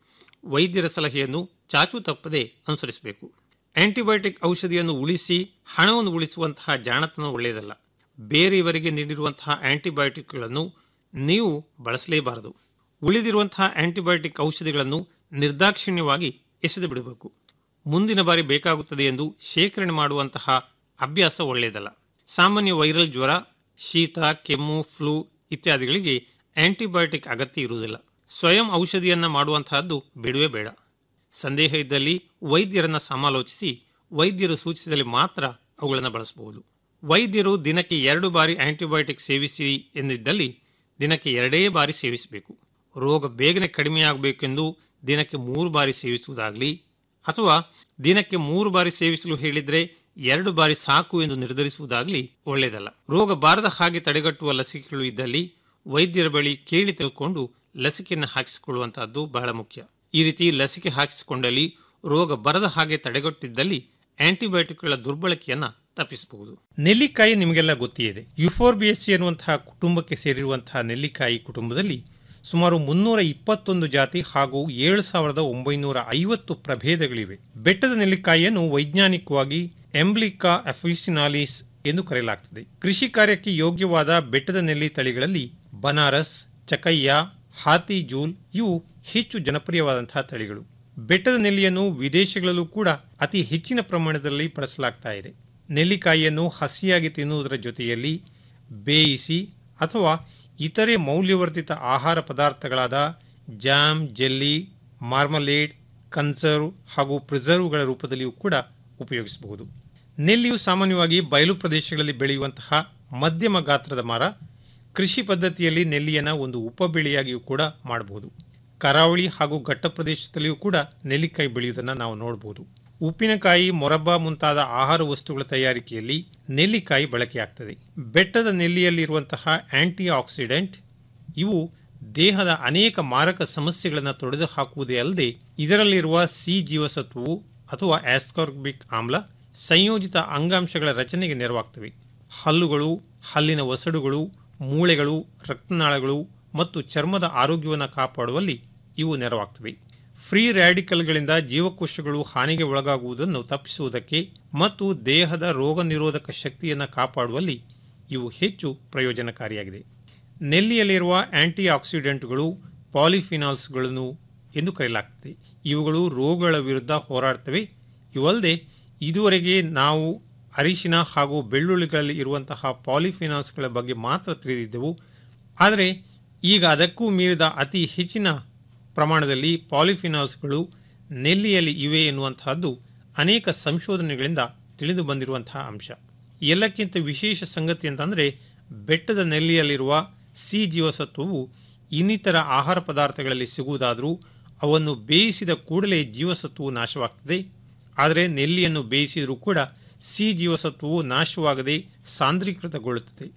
ವೈದ್ಯರ ಸಲಹೆಯನ್ನು ಚಾಚು ತಪ್ಪದೆ ಅನುಸರಿಸಬೇಕು ಆಂಟಿಬಯೋಟಿಕ್ ಔಷಧಿಯನ್ನು ಉಳಿಸಿ ಹಣವನ್ನು ಉಳಿಸುವಂತಹ ಜಾಣತನ ಒಳ್ಳೆಯದಲ್ಲ ಬೇರೆಯವರಿಗೆ ನೀಡಿರುವಂತಹ ಆಂಟಿಬಯೋಟಿಕ್ಗಳನ್ನು ನೀವು ಬಳಸಲೇಬಾರದು ಉಳಿದಿರುವಂತಹ ಆಂಟಿಬಯೋಟಿಕ್ ಔಷಧಿಗಳನ್ನು ನಿರ್ದಾಕ್ಷಿಣ್ಯವಾಗಿ ಎಸೆದು ಬಿಡಬೇಕು ಮುಂದಿನ ಬಾರಿ ಬೇಕಾಗುತ್ತದೆ ಎಂದು ಶೇಖರಣೆ ಮಾಡುವಂತಹ ಅಭ್ಯಾಸ ಒಳ್ಳೆಯದಲ್ಲ ಸಾಮಾನ್ಯ ವೈರಲ್ ಜ್ವರ ಶೀತ ಕೆಮ್ಮು ಫ್ಲೂ ಇತ್ಯಾದಿಗಳಿಗೆ ಆಂಟಿಬಯೋಟಿಕ್ ಅಗತ್ಯ ಇರುವುದಿಲ್ಲ ಸ್ವಯಂ ಔಷಧಿಯನ್ನ ಮಾಡುವಂತಹದ್ದು ಬೇಡವೇ ಬೇಡ ಸಂದೇಹ ಇದ್ದಲ್ಲಿ ವೈದ್ಯರನ್ನ ಸಮಾಲೋಚಿಸಿ ವೈದ್ಯರು ಸೂಚಿಸಿದಲ್ಲಿ ಮಾತ್ರ ಅವುಗಳನ್ನು ಬಳಸಬಹುದು ವೈದ್ಯರು ದಿನಕ್ಕೆ ಎರಡು ಬಾರಿ ಆಂಟಿಬಯೋಟಿಕ್ ಸೇವಿಸಿ ಎಂದಿದ್ದಲ್ಲಿ ದಿನಕ್ಕೆ ಎರಡೇ ಬಾರಿ ಸೇವಿಸಬೇಕು ರೋಗ ಬೇಗನೆ ಕಡಿಮೆಯಾಗಬೇಕೆಂದು ದಿನಕ್ಕೆ ಮೂರು ಬಾರಿ ಸೇವಿಸುವುದಾಗಲಿ ಅಥವಾ ದಿನಕ್ಕೆ ಮೂರು ಬಾರಿ ಸೇವಿಸಲು ಹೇಳಿದ್ರೆ ಎರಡು ಬಾರಿ ಸಾಕು ಎಂದು ನಿರ್ಧರಿಸುವುದಾಗಲಿ ಒಳ್ಳೆಯದಲ್ಲ ರೋಗ ಬಾರದ ಹಾಗೆ ತಡೆಗಟ್ಟುವ ಲಸಿಕೆಗಳು ಇದ್ದಲ್ಲಿ ವೈದ್ಯರ ಬಳಿ ಕೇಳಿ ತಿಳ್ಕೊಂಡು ಲಸಿಕೆಯನ್ನು ಹಾಕಿಸಿಕೊಳ್ಳುವಂತಹದ್ದು ಬಹಳ ಮುಖ್ಯ ಈ ರೀತಿ ಲಸಿಕೆ ಹಾಕಿಸಿಕೊಂಡಲ್ಲಿ ರೋಗ ಬರದ ಹಾಗೆ ತಡೆಗಟ್ಟಿದ್ದಲ್ಲಿ ಆಂಟಿಬಯೋಟಿಕ್ಗಳ ದುರ್ಬಳಕೆಯನ್ನ ತಪ್ಪಿಸಬಹುದು ನೆಲ್ಲಿಕಾಯಿ ನಿಮಗೆಲ್ಲ ಗೊತ್ತಿದೆ ಯುಫೋರ್ಬಿಯಸ್ಸಿ ಎನ್ನುವಂತಹ ಕುಟುಂಬಕ್ಕೆ ಸೇರಿರುವಂತಹ ನೆಲ್ಲಿಕಾಯಿ ಕುಟುಂಬದಲ್ಲಿ ಸುಮಾರು ಮುನ್ನೂರ ಇಪ್ಪತ್ತೊಂದು ಜಾತಿ ಹಾಗೂ ಏಳು ಸಾವಿರದ ಒಂಬೈನೂರ ಐವತ್ತು ಪ್ರಭೇದಗಳಿವೆ ಬೆಟ್ಟದ ನೆಲ್ಲಿಕಾಯಿಯನ್ನು ವೈಜ್ಞಾನಿಕವಾಗಿ ಎಂಬ್ಲಿಕಾ ಅಫಿಸಿನಾಲಿಸ್ ಎಂದು ಕರೆಯಲಾಗುತ್ತದೆ ಕೃಷಿ ಕಾರ್ಯಕ್ಕೆ ಯೋಗ್ಯವಾದ ಬೆಟ್ಟದ ನೆಲ್ಲಿ ತಳಿಗಳಲ್ಲಿ ಬನಾರಸ್ ಚಕಯ್ಯ ಹಾತಿ ಜೂಲ್ ಇವು ಹೆಚ್ಚು ಜನಪ್ರಿಯವಾದಂತಹ ತಳಿಗಳು ಬೆಟ್ಟದ ನೆಲ್ಲಿಯನ್ನು ವಿದೇಶಗಳಲ್ಲೂ ಕೂಡ ಅತಿ ಹೆಚ್ಚಿನ ಪ್ರಮಾಣದಲ್ಲಿ ಬಳಸಲಾಗ್ತಾ ಇದೆ ನೆಲ್ಲಿಕಾಯಿಯನ್ನು ಹಸಿಯಾಗಿ ತಿನ್ನುವುದರ ಜೊತೆಯಲ್ಲಿ ಬೇಯಿಸಿ ಅಥವಾ ಇತರೆ ಮೌಲ್ಯವರ್ಧಿತ ಆಹಾರ ಪದಾರ್ಥಗಳಾದ ಜಾಮ್ ಜೆಲ್ಲಿ ಮಾರ್ಮಲೇಡ್ ಕನ್ಸರ್ವ್ ಹಾಗೂ ಪ್ರಿಸರ್ವ್ಗಳ ರೂಪದಲ್ಲಿಯೂ ಕೂಡ ಉಪಯೋಗಿಸಬಹುದು ನೆಲ್ಲಿಯು ಸಾಮಾನ್ಯವಾಗಿ ಬಯಲು ಪ್ರದೇಶಗಳಲ್ಲಿ ಬೆಳೆಯುವಂತಹ ಮಧ್ಯಮ ಗಾತ್ರದ ಮರ ಕೃಷಿ ಪದ್ಧತಿಯಲ್ಲಿ ನೆಲ್ಲಿಯನ್ನು ಒಂದು ಉಪಬೆಳೆಯಾಗಿಯೂ ಕೂಡ ಮಾಡಬಹುದು ಕರಾವಳಿ ಹಾಗೂ ಘಟ್ಟ ಪ್ರದೇಶದಲ್ಲಿಯೂ ಕೂಡ ನೆಲ್ಲಿಕಾಯಿ ಬೆಳೆಯುವುದನ್ನು ನಾವು ನೋಡಬಹುದು ಉಪ್ಪಿನಕಾಯಿ ಮೊರಬ್ಬಾ ಮುಂತಾದ ಆಹಾರ ವಸ್ತುಗಳ ತಯಾರಿಕೆಯಲ್ಲಿ ನೆಲ್ಲಿಕಾಯಿ ಬಳಕೆಯಾಗ್ತದೆ ಬೆಟ್ಟದ ನೆಲ್ಲಿಯಲ್ಲಿರುವಂತಹ ಆಂಟಿ ಆಕ್ಸಿಡೆಂಟ್ ಇವು ದೇಹದ ಅನೇಕ ಮಾರಕ ಸಮಸ್ಯೆಗಳನ್ನು ತೊಡೆದು ಹಾಕುವುದೇ ಅಲ್ಲದೆ ಇದರಲ್ಲಿರುವ ಸಿ ಜೀವಸತ್ವವು ಅಥವಾ ಆಸ್ಕಾರ್ಬಿಕ್ ಆಮ್ಲ ಸಂಯೋಜಿತ ಅಂಗಾಂಶಗಳ ರಚನೆಗೆ ನೆರವಾಗ್ತವೆ ಹಲ್ಲುಗಳು ಹಲ್ಲಿನ ಒಸಡುಗಳು ಮೂಳೆಗಳು ರಕ್ತನಾಳಗಳು ಮತ್ತು ಚರ್ಮದ ಆರೋಗ್ಯವನ್ನು ಕಾಪಾಡುವಲ್ಲಿ ಇವು ನೆರವಾಗ್ತವೆ ಫ್ರೀ ರ್ಯಾಡಿಕಲ್ಗಳಿಂದ ಜೀವಕೋಶಗಳು ಹಾನಿಗೆ ಒಳಗಾಗುವುದನ್ನು ತಪ್ಪಿಸುವುದಕ್ಕೆ ಮತ್ತು ದೇಹದ ರೋಗ ನಿರೋಧಕ ಶಕ್ತಿಯನ್ನು ಕಾಪಾಡುವಲ್ಲಿ ಇವು ಹೆಚ್ಚು ಪ್ರಯೋಜನಕಾರಿಯಾಗಿದೆ ನೆಲ್ಲಿಯಲ್ಲಿರುವ ಆಂಟಿ ಆಕ್ಸಿಡೆಂಟ್ಗಳು ಪಾಲಿಫಿನಾಲ್ಸ್ಗಳನ್ನು ಎಂದು ಕರೆಯಲಾಗ್ತದೆ ಇವುಗಳು ರೋಗಗಳ ವಿರುದ್ಧ ಹೋರಾಡ್ತವೆ ಇವಲ್ಲದೆ ಇದುವರೆಗೆ ನಾವು ಅರಿಶಿನ ಹಾಗೂ ಬೆಳ್ಳುಳ್ಳಿಗಳಲ್ಲಿ ಇರುವಂತಹ ಪಾಲಿಫಿನಾಲ್ಸ್ಗಳ ಬಗ್ಗೆ ಮಾತ್ರ ತಿಳಿದಿದ್ದೆವು ಆದರೆ ಈಗ ಅದಕ್ಕೂ ಮೀರಿದ ಅತಿ ಹೆಚ್ಚಿನ ಪ್ರಮಾಣದಲ್ಲಿ ಪಾಲಿಫಿನಾಲ್ಸ್ಗಳು ನೆಲ್ಲಿಯಲ್ಲಿ ಇವೆ ಎನ್ನುವಂತಹದ್ದು ಅನೇಕ ಸಂಶೋಧನೆಗಳಿಂದ ತಿಳಿದು ಬಂದಿರುವಂತಹ ಅಂಶ ಎಲ್ಲಕ್ಕಿಂತ ವಿಶೇಷ ಸಂಗತಿ ಅಂತಂದರೆ ಬೆಟ್ಟದ ನೆಲ್ಲಿಯಲ್ಲಿರುವ ಸಿ ಜೀವಸತ್ವವು ಇನ್ನಿತರ ಆಹಾರ ಪದಾರ್ಥಗಳಲ್ಲಿ ಸಿಗುವುದಾದರೂ ಅವನ್ನು ಬೇಯಿಸಿದ ಕೂಡಲೇ ಜೀವಸತ್ವವು ನಾಶವಾಗ್ತದೆ ಆದರೆ ನೆಲ್ಲಿಯನ್ನು ಬೇಯಿಸಿದರೂ ಕೂಡ ಸಿ ಜೀವಸತ್ವವು ನಾಶವಾಗದೆ ಸಾಂದ್ರೀಕೃತಗೊಳ್ಳುತ್ತದೆ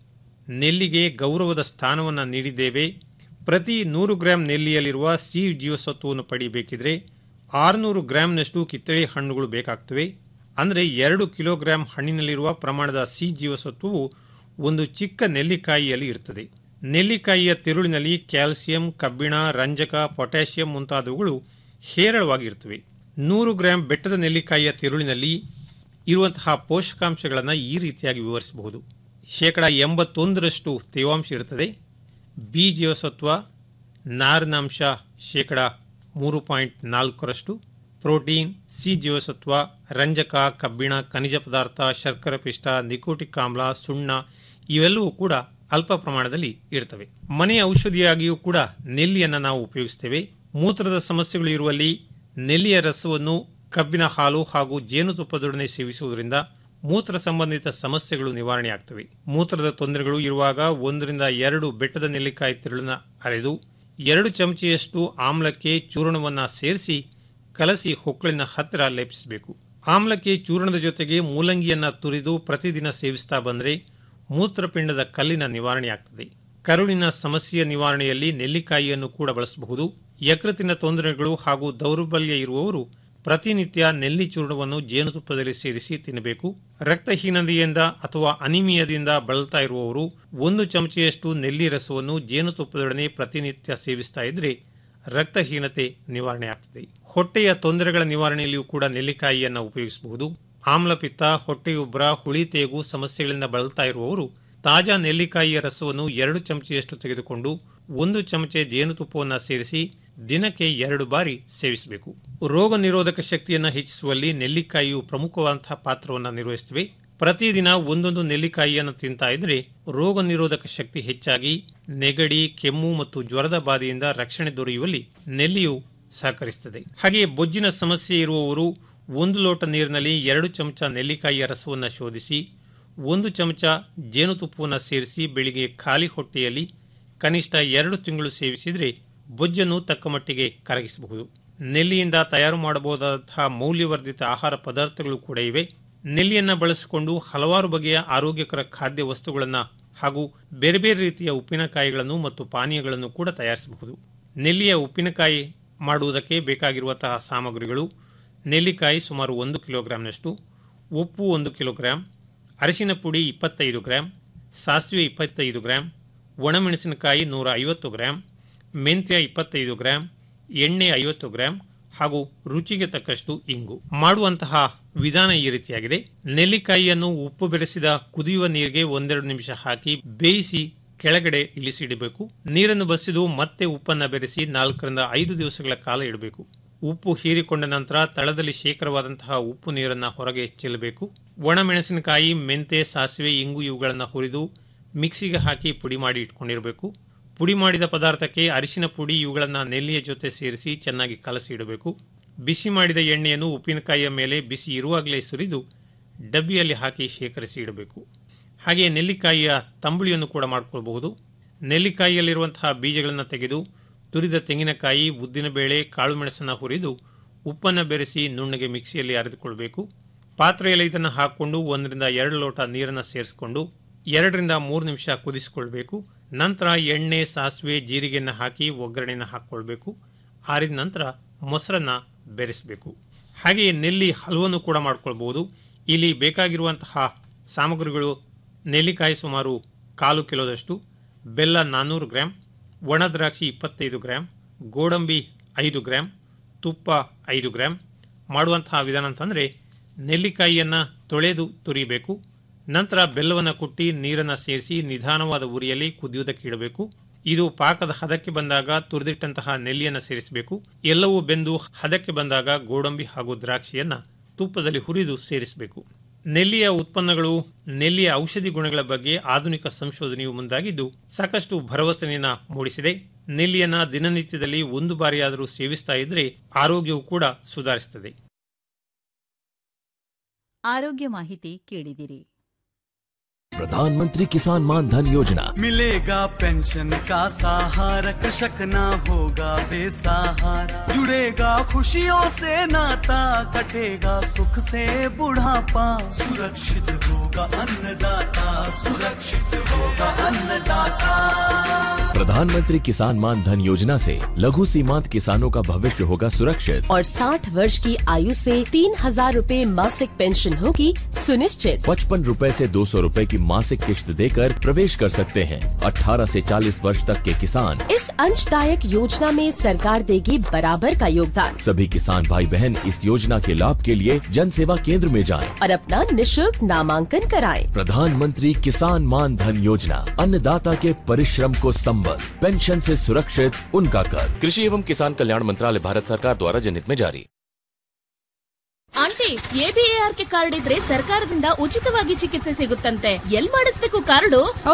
ನೆಲ್ಲಿಗೆ ಗೌರವದ ಸ್ಥಾನವನ್ನು ನೀಡಿದ್ದೇವೆ ಪ್ರತಿ ನೂರು ಗ್ರಾಂ ನೆಲ್ಲಿಯಲ್ಲಿರುವ ಸಿ ಜೀವಸತ್ವವನ್ನು ಪಡೆಯಬೇಕಿದ್ರೆ ಆರುನೂರು ಗ್ರಾಂನಷ್ಟು ಕಿತ್ತಳೆ ಹಣ್ಣುಗಳು ಬೇಕಾಗ್ತವೆ ಅಂದರೆ ಎರಡು ಕಿಲೋಗ್ರಾಂ ಹಣ್ಣಿನಲ್ಲಿರುವ ಪ್ರಮಾಣದ ಸಿ ಜೀವಸತ್ವವು ಒಂದು ಚಿಕ್ಕ ನೆಲ್ಲಿಕಾಯಿಯಲ್ಲಿ ಇರ್ತದೆ ನೆಲ್ಲಿಕಾಯಿಯ ತಿರುಳಿನಲ್ಲಿ ಕ್ಯಾಲ್ಸಿಯಂ ಕಬ್ಬಿಣ ರಂಜಕ ಪೊಟ್ಯಾಷಿಯಂ ಮುಂತಾದವುಗಳು ಹೇರಳವಾಗಿರ್ತವೆ ನೂರು ಗ್ರಾಂ ಬೆಟ್ಟದ ನೆಲ್ಲಿಕಾಯಿಯ ತಿರುಳಿನಲ್ಲಿ ಇರುವಂತಹ ಪೋಷಕಾಂಶಗಳನ್ನು ಈ ರೀತಿಯಾಗಿ ವಿವರಿಸಬಹುದು ಶೇಕಡ ಎಂಬತ್ತೊಂದರಷ್ಟು ತೇವಾಂಶ ಇರುತ್ತದೆ ಬಿ ಜೀವಸತ್ವ ನಾರಿನಾಂಶ ಶೇಕಡ ಮೂರು ಪಾಯಿಂಟ್ ನಾಲ್ಕರಷ್ಟು ಪ್ರೋಟೀನ್ ಸಿ ಜೀವಸತ್ವ ರಂಜಕ ಕಬ್ಬಿಣ ಖನಿಜ ಪದಾರ್ಥ ಶರ್ಕರೆ ಪಿಷ್ಟ ನಿಕೋಟಿಕ್ ಆಮ್ಲ ಸುಣ್ಣ ಇವೆಲ್ಲವೂ ಕೂಡ ಅಲ್ಪ ಪ್ರಮಾಣದಲ್ಲಿ ಇರ್ತವೆ ಮನೆ ಔಷಧಿಯಾಗಿಯೂ ಕೂಡ ನೆಲ್ಲಿಯನ್ನು ನಾವು ಉಪಯೋಗಿಸ್ತೇವೆ ಮೂತ್ರದ ಸಮಸ್ಯೆಗಳು ಇರುವಲ್ಲಿ ನೆಲ್ಲಿಯ ರಸವನ್ನು ಕಬ್ಬಿನ ಹಾಲು ಹಾಗೂ ಜೇನುತುಪ್ಪದೊಡನೆ ಸೇವಿಸುವುದರಿಂದ ಮೂತ್ರ ಸಂಬಂಧಿತ ಸಮಸ್ಯೆಗಳು ನಿವಾರಣೆಯಾಗ್ತವೆ ಮೂತ್ರದ ತೊಂದರೆಗಳು ಇರುವಾಗ ಒಂದರಿಂದ ಎರಡು ಬೆಟ್ಟದ ನೆಲ್ಲಿಕಾಯಿ ತಿರುಳನ್ನ ಅರೆದು ಎರಡು ಚಮಚೆಯಷ್ಟು ಆಮ್ಲಕ್ಕೆ ಚೂರ್ಣವನ್ನು ಸೇರಿಸಿ ಕಲಸಿ ಹೊಕ್ಕಳಿನ ಹತ್ತಿರ ಲೇಪಿಸಬೇಕು ಆಮ್ಲಕ್ಕೆ ಚೂರ್ಣದ ಜೊತೆಗೆ ಮೂಲಂಗಿಯನ್ನ ತುರಿದು ಪ್ರತಿದಿನ ಸೇವಿಸ್ತಾ ಬಂದರೆ ಮೂತ್ರಪಿಂಡದ ಕಲ್ಲಿನ ನಿವಾರಣೆಯಾಗ್ತದೆ ಕರುಳಿನ ಸಮಸ್ಯೆಯ ನಿವಾರಣೆಯಲ್ಲಿ ನೆಲ್ಲಿಕಾಯಿಯನ್ನು ಕೂಡ ಬಳಸಬಹುದು ಯಕೃತಿನ ತೊಂದರೆಗಳು ಹಾಗೂ ದೌರ್ಬಲ್ಯ ಇರುವವರು ಪ್ರತಿನಿತ್ಯ ನೆಲ್ಲಿ ಚೂರ್ಣವನ್ನು ಜೇನುತುಪ್ಪದಲ್ಲಿ ಸೇರಿಸಿ ತಿನ್ನಬೇಕು ರಕ್ತಹೀನತೆಯಿಂದ ಅಥವಾ ಅನಿಮಿಯದಿಂದ ಬಳಲ್ತಾ ಇರುವವರು ಒಂದು ಚಮಚೆಯಷ್ಟು ನೆಲ್ಲಿ ರಸವನ್ನು ಜೇನುತುಪ್ಪದೊಡನೆ ಪ್ರತಿನಿತ್ಯ ಸೇವಿಸ್ತಾ ಇದ್ರೆ ರಕ್ತಹೀನತೆ ನಿವಾರಣೆ ಆಗ್ತದೆ ಹೊಟ್ಟೆಯ ತೊಂದರೆಗಳ ನಿವಾರಣೆಯಲ್ಲಿಯೂ ಕೂಡ ನೆಲ್ಲಿಕಾಯಿಯನ್ನು ಉಪಯೋಗಿಸಬಹುದು ಆಮ್ಲಪಿತ್ತ ಹೊಟ್ಟೆಯುಬ್ಬರ ಹುಳಿ ತೇಗು ಸಮಸ್ಯೆಗಳಿಂದ ಬಳಲ್ತಾ ಇರುವವರು ತಾಜಾ ನೆಲ್ಲಿಕಾಯಿಯ ರಸವನ್ನು ಎರಡು ಚಮಚೆಯಷ್ಟು ತೆಗೆದುಕೊಂಡು ಒಂದು ಚಮಚೆ ಜೇನುತುಪ್ಪವನ್ನು ಸೇರಿಸಿ ದಿನಕ್ಕೆ ಎರಡು ಬಾರಿ ಸೇವಿಸಬೇಕು ರೋಗ ನಿರೋಧಕ ಶಕ್ತಿಯನ್ನು ಹೆಚ್ಚಿಸುವಲ್ಲಿ ನೆಲ್ಲಿಕಾಯಿಯು ಪ್ರಮುಖವಾದಂತಹ ಪಾತ್ರವನ್ನು ನಿರ್ವಹಿಸುತ್ತವೆ ಪ್ರತಿದಿನ ಒಂದೊಂದು ನೆಲ್ಲಿಕಾಯಿಯನ್ನು ತಿಂತಾ ಇದ್ರೆ ರೋಗ ನಿರೋಧಕ ಶಕ್ತಿ ಹೆಚ್ಚಾಗಿ ನೆಗಡಿ ಕೆಮ್ಮು ಮತ್ತು ಜ್ವರದ ಬಾಧೆಯಿಂದ ರಕ್ಷಣೆ ದೊರೆಯುವಲ್ಲಿ ನೆಲ್ಲಿಯು ಸಹಕರಿಸುತ್ತದೆ ಹಾಗೆಯೇ ಬೊಜ್ಜಿನ ಸಮಸ್ಯೆ ಇರುವವರು ಒಂದು ಲೋಟ ನೀರಿನಲ್ಲಿ ಎರಡು ಚಮಚ ನೆಲ್ಲಿಕಾಯಿಯ ರಸವನ್ನು ಶೋಧಿಸಿ ಒಂದು ಚಮಚ ಜೇನುತುಪ್ಪವನ್ನು ಸೇರಿಸಿ ಬೆಳಿಗ್ಗೆ ಖಾಲಿ ಹೊಟ್ಟೆಯಲ್ಲಿ ಕನಿಷ್ಠ ಎರಡು ತಿಂಗಳು ಸೇವಿಸಿದರೆ ಬೊಜ್ಜನ್ನು ತಕ್ಕ ಮಟ್ಟಿಗೆ ಕರಗಿಸಬಹುದು ನೆಲ್ಲಿಯಿಂದ ತಯಾರು ಮಾಡಬಹುದಾದಂತಹ ಮೌಲ್ಯವರ್ಧಿತ ಆಹಾರ ಪದಾರ್ಥಗಳು ಕೂಡ ಇವೆ ನೆಲ್ಲಿಯನ್ನು ಬಳಸಿಕೊಂಡು ಹಲವಾರು ಬಗೆಯ ಆರೋಗ್ಯಕರ ಖಾದ್ಯ ವಸ್ತುಗಳನ್ನು ಹಾಗೂ ಬೇರೆ ಬೇರೆ ರೀತಿಯ ಉಪ್ಪಿನಕಾಯಿಗಳನ್ನು ಮತ್ತು ಪಾನೀಯಗಳನ್ನು ಕೂಡ ತಯಾರಿಸಬಹುದು ನೆಲ್ಲಿಯ ಉಪ್ಪಿನಕಾಯಿ ಮಾಡುವುದಕ್ಕೆ ಬೇಕಾಗಿರುವಂತಹ ಸಾಮಗ್ರಿಗಳು ನೆಲ್ಲಿಕಾಯಿ ಸುಮಾರು ಒಂದು ಕಿಲೋಗ್ರಾಂನಷ್ಟು ಉಪ್ಪು ಒಂದು ಕಿಲೋಗ್ರಾಂ ಅರಿಶಿನ ಪುಡಿ ಇಪ್ಪತ್ತೈದು ಗ್ರಾಂ ಸಾಸಿವೆ ಇಪ್ಪತ್ತೈದು ಗ್ರಾಂ ಒಣಮೆಣಸಿನಕಾಯಿ ನೂರ ಐವತ್ತು ಗ್ರಾಂ ಮೆಂತ್ಯ ಇಪ್ಪತ್ತೈದು ಗ್ರಾಂ ಎಣ್ಣೆ ಐವತ್ತು ಗ್ರಾಂ ಹಾಗೂ ರುಚಿಗೆ ತಕ್ಕಷ್ಟು ಇಂಗು ಮಾಡುವಂತಹ ವಿಧಾನ ಈ ರೀತಿಯಾಗಿದೆ ನೆಲ್ಲಿಕಾಯಿಯನ್ನು ಉಪ್ಪು ಬೆರೆಸಿದ ಕುದಿಯುವ ನೀರಿಗೆ ಒಂದೆರಡು ನಿಮಿಷ ಹಾಕಿ ಬೇಯಿಸಿ ಕೆಳಗಡೆ ಇಳಿಸಿಡಬೇಕು ನೀರನ್ನು ಬಸಿದು ಮತ್ತೆ ಉಪ್ಪನ್ನು ಬೆರೆಸಿ ನಾಲ್ಕರಿಂದ ಐದು ದಿವಸಗಳ ಕಾಲ ಇಡಬೇಕು ಉಪ್ಪು ಹೀರಿಕೊಂಡ ನಂತರ ತಳದಲ್ಲಿ ಶೇಖರವಾದಂತಹ ಉಪ್ಪು ನೀರನ್ನು ಹೊರಗೆ ಚೆಲ್ಲಬೇಕು ಒಣಮೆಣಸಿನಕಾಯಿ ಮೆಂತೆ ಸಾಸಿವೆ ಇಂಗು ಇವುಗಳನ್ನು ಹುರಿದು ಮಿಕ್ಸಿಗೆ ಹಾಕಿ ಪುಡಿ ಮಾಡಿ ಇಟ್ಕೊಂಡಿರಬೇಕು ಪುಡಿ ಮಾಡಿದ ಪದಾರ್ಥಕ್ಕೆ ಅರಿಶಿನ ಪುಡಿ ಇವುಗಳನ್ನು ನೆಲ್ಲಿಯ ಜೊತೆ ಸೇರಿಸಿ ಚೆನ್ನಾಗಿ ಕಲಸಿ ಇಡಬೇಕು ಬಿಸಿ ಮಾಡಿದ ಎಣ್ಣೆಯನ್ನು ಉಪ್ಪಿನಕಾಯಿಯ ಮೇಲೆ ಬಿಸಿ ಇರುವಾಗಲೇ ಸುರಿದು ಡಬ್ಬಿಯಲ್ಲಿ ಹಾಕಿ ಶೇಖರಿಸಿ ಇಡಬೇಕು ಹಾಗೆಯೇ ನೆಲ್ಲಿಕಾಯಿಯ ತಂಬುಳಿಯನ್ನು ಕೂಡ ಮಾಡಿಕೊಳ್ಬಹುದು ನೆಲ್ಲಿಕಾಯಿಯಲ್ಲಿರುವಂತಹ ಬೀಜಗಳನ್ನು ತೆಗೆದು ತುರಿದ ತೆಂಗಿನಕಾಯಿ ಉದ್ದಿನಬೇಳೆ ಕಾಳುಮೆಣಸನ್ನು ಹುರಿದು ಉಪ್ಪನ್ನು ಬೆರೆಸಿ ನುಣ್ಣಗೆ ಮಿಕ್ಸಿಯಲ್ಲಿ ಅರೆದುಕೊಳ್ಬೇಕು ಪಾತ್ರೆಯಲ್ಲಿ ಇದನ್ನು ಹಾಕಿಕೊಂಡು ಒಂದರಿಂದ ಎರಡು ಲೋಟ ನೀರನ್ನು ಸೇರಿಸಿಕೊಂಡು ಎರಡರಿಂದ ಮೂರು ನಿಮಿಷ ಕುದಿಸಿಕೊಳ್ಬೇಕು ನಂತರ ಎಣ್ಣೆ ಸಾಸಿವೆ ಜೀರಿಗೆಯನ್ನು ಹಾಕಿ ಒಗ್ಗರಣೆಯನ್ನು ಹಾಕ್ಕೊಳ್ಬೇಕು ಆರಿದ ನಂತರ ಮೊಸರನ್ನು ಬೆರೆಸಬೇಕು ಹಾಗೆಯೇ ನೆಲ್ಲಿ ಹಲವನ್ನು ಕೂಡ ಮಾಡ್ಕೊಳ್ಬಹುದು ಇಲ್ಲಿ ಬೇಕಾಗಿರುವಂತಹ ಸಾಮಗ್ರಿಗಳು ನೆಲ್ಲಿಕಾಯಿ ಸುಮಾರು ಕಾಲು ಕಿಲೋದಷ್ಟು ಬೆಲ್ಲ ನಾನ್ನೂರು ಗ್ರಾಂ ಒಣ ದ್ರಾಕ್ಷಿ ಇಪ್ಪತ್ತೈದು ಗ್ರಾಂ ಗೋಡಂಬಿ ಐದು ಗ್ರಾಂ ತುಪ್ಪ ಐದು ಗ್ರಾಂ ಮಾಡುವಂತಹ ವಿಧಾನ ಅಂತಂದರೆ ನೆಲ್ಲಿಕಾಯಿಯನ್ನು ತೊಳೆದು ತುರಿಬೇಕು ನಂತರ ಬೆಲ್ಲವನ್ನು ಕುಟ್ಟಿ ನೀರನ್ನು ಸೇರಿಸಿ ನಿಧಾನವಾದ ಉರಿಯಲ್ಲಿ ಕುದಿಯುವುದಕ್ಕೆ ಇಡಬೇಕು ಇದು ಪಾಕದ ಹದಕ್ಕೆ ಬಂದಾಗ ತುರಿದಿಟ್ಟಂತಹ ನೆಲ್ಲಿಯನ್ನು ಸೇರಿಸಬೇಕು ಎಲ್ಲವೂ ಬೆಂದು ಹದಕ್ಕೆ ಬಂದಾಗ ಗೋಡಂಬಿ ಹಾಗೂ ದ್ರಾಕ್ಷಿಯನ್ನ ತುಪ್ಪದಲ್ಲಿ ಹುರಿದು ಸೇರಿಸಬೇಕು ನೆಲ್ಲಿಯ ಉತ್ಪನ್ನಗಳು ನೆಲ್ಲಿಯ ಔಷಧಿ ಗುಣಗಳ ಬಗ್ಗೆ ಆಧುನಿಕ ಸಂಶೋಧನೆಯು ಮುಂದಾಗಿದ್ದು ಸಾಕಷ್ಟು ಭರವಸೆಯನ್ನ ಮೂಡಿಸಿದೆ ನೆಲ್ಲಿಯನ್ನ ದಿನನಿತ್ಯದಲ್ಲಿ ಒಂದು ಬಾರಿಯಾದರೂ ಸೇವಿಸ್ತಾ ಇದ್ರೆ ಆರೋಗ್ಯವು ಕೂಡ ಸುಧಾರಿಸುತ್ತದೆ ಆರೋಗ್ಯ ಮಾಹಿತಿ ಕೇಳಿದಿರಿ प्रधानमंत्री किसान मान धन योजना मिलेगा पेंशन का सहारा कृषक ना होगा बेसहारा जुड़ेगा खुशियों से नाता कटेगा सुख से बुढ़ापा सुरक्षित होगा अन्नदाता सुरक्षित होगा अन्न प्रधानमंत्री किसान मान धन योजना से लघु सीमांत किसानों का भविष्य होगा सुरक्षित और 60 वर्ष की आयु से तीन हजार रूपए मासिक पेंशन होगी सुनिश्चित पचपन रूपए ऐसी दो सौ रूपए की मासिक किश्त देकर प्रवेश कर सकते हैं 18 से 40 वर्ष तक के किसान इस अंशदायक योजना में सरकार देगी बराबर का योगदान सभी किसान भाई बहन इस योजना के लाभ के लिए जन सेवा केंद्र में जाएं। और अपना निशुल्क नामांकन कराएं। प्रधानमंत्री किसान मान धन योजना अन्नदाता के परिश्रम को संबल पेंशन से सुरक्षित उनका कर कृषि एवं किसान कल्याण मंत्रालय भारत सरकार द्वारा जनहित में जारी ಆಂಟಿ ಎಬಿಎಆರ್ ಕೆ ಕಾರ್ಡ್ ಇದ್ರೆ ಸರ್ಕಾರದಿಂದ ಉಚಿತವಾಗಿ ಚಿಕಿತ್ಸೆ ಸಿಗುತ್ತಂತೆ ಎಲ್ ಮಾಡಿಸ್ಬೇಕು ಕಾರ್ಡು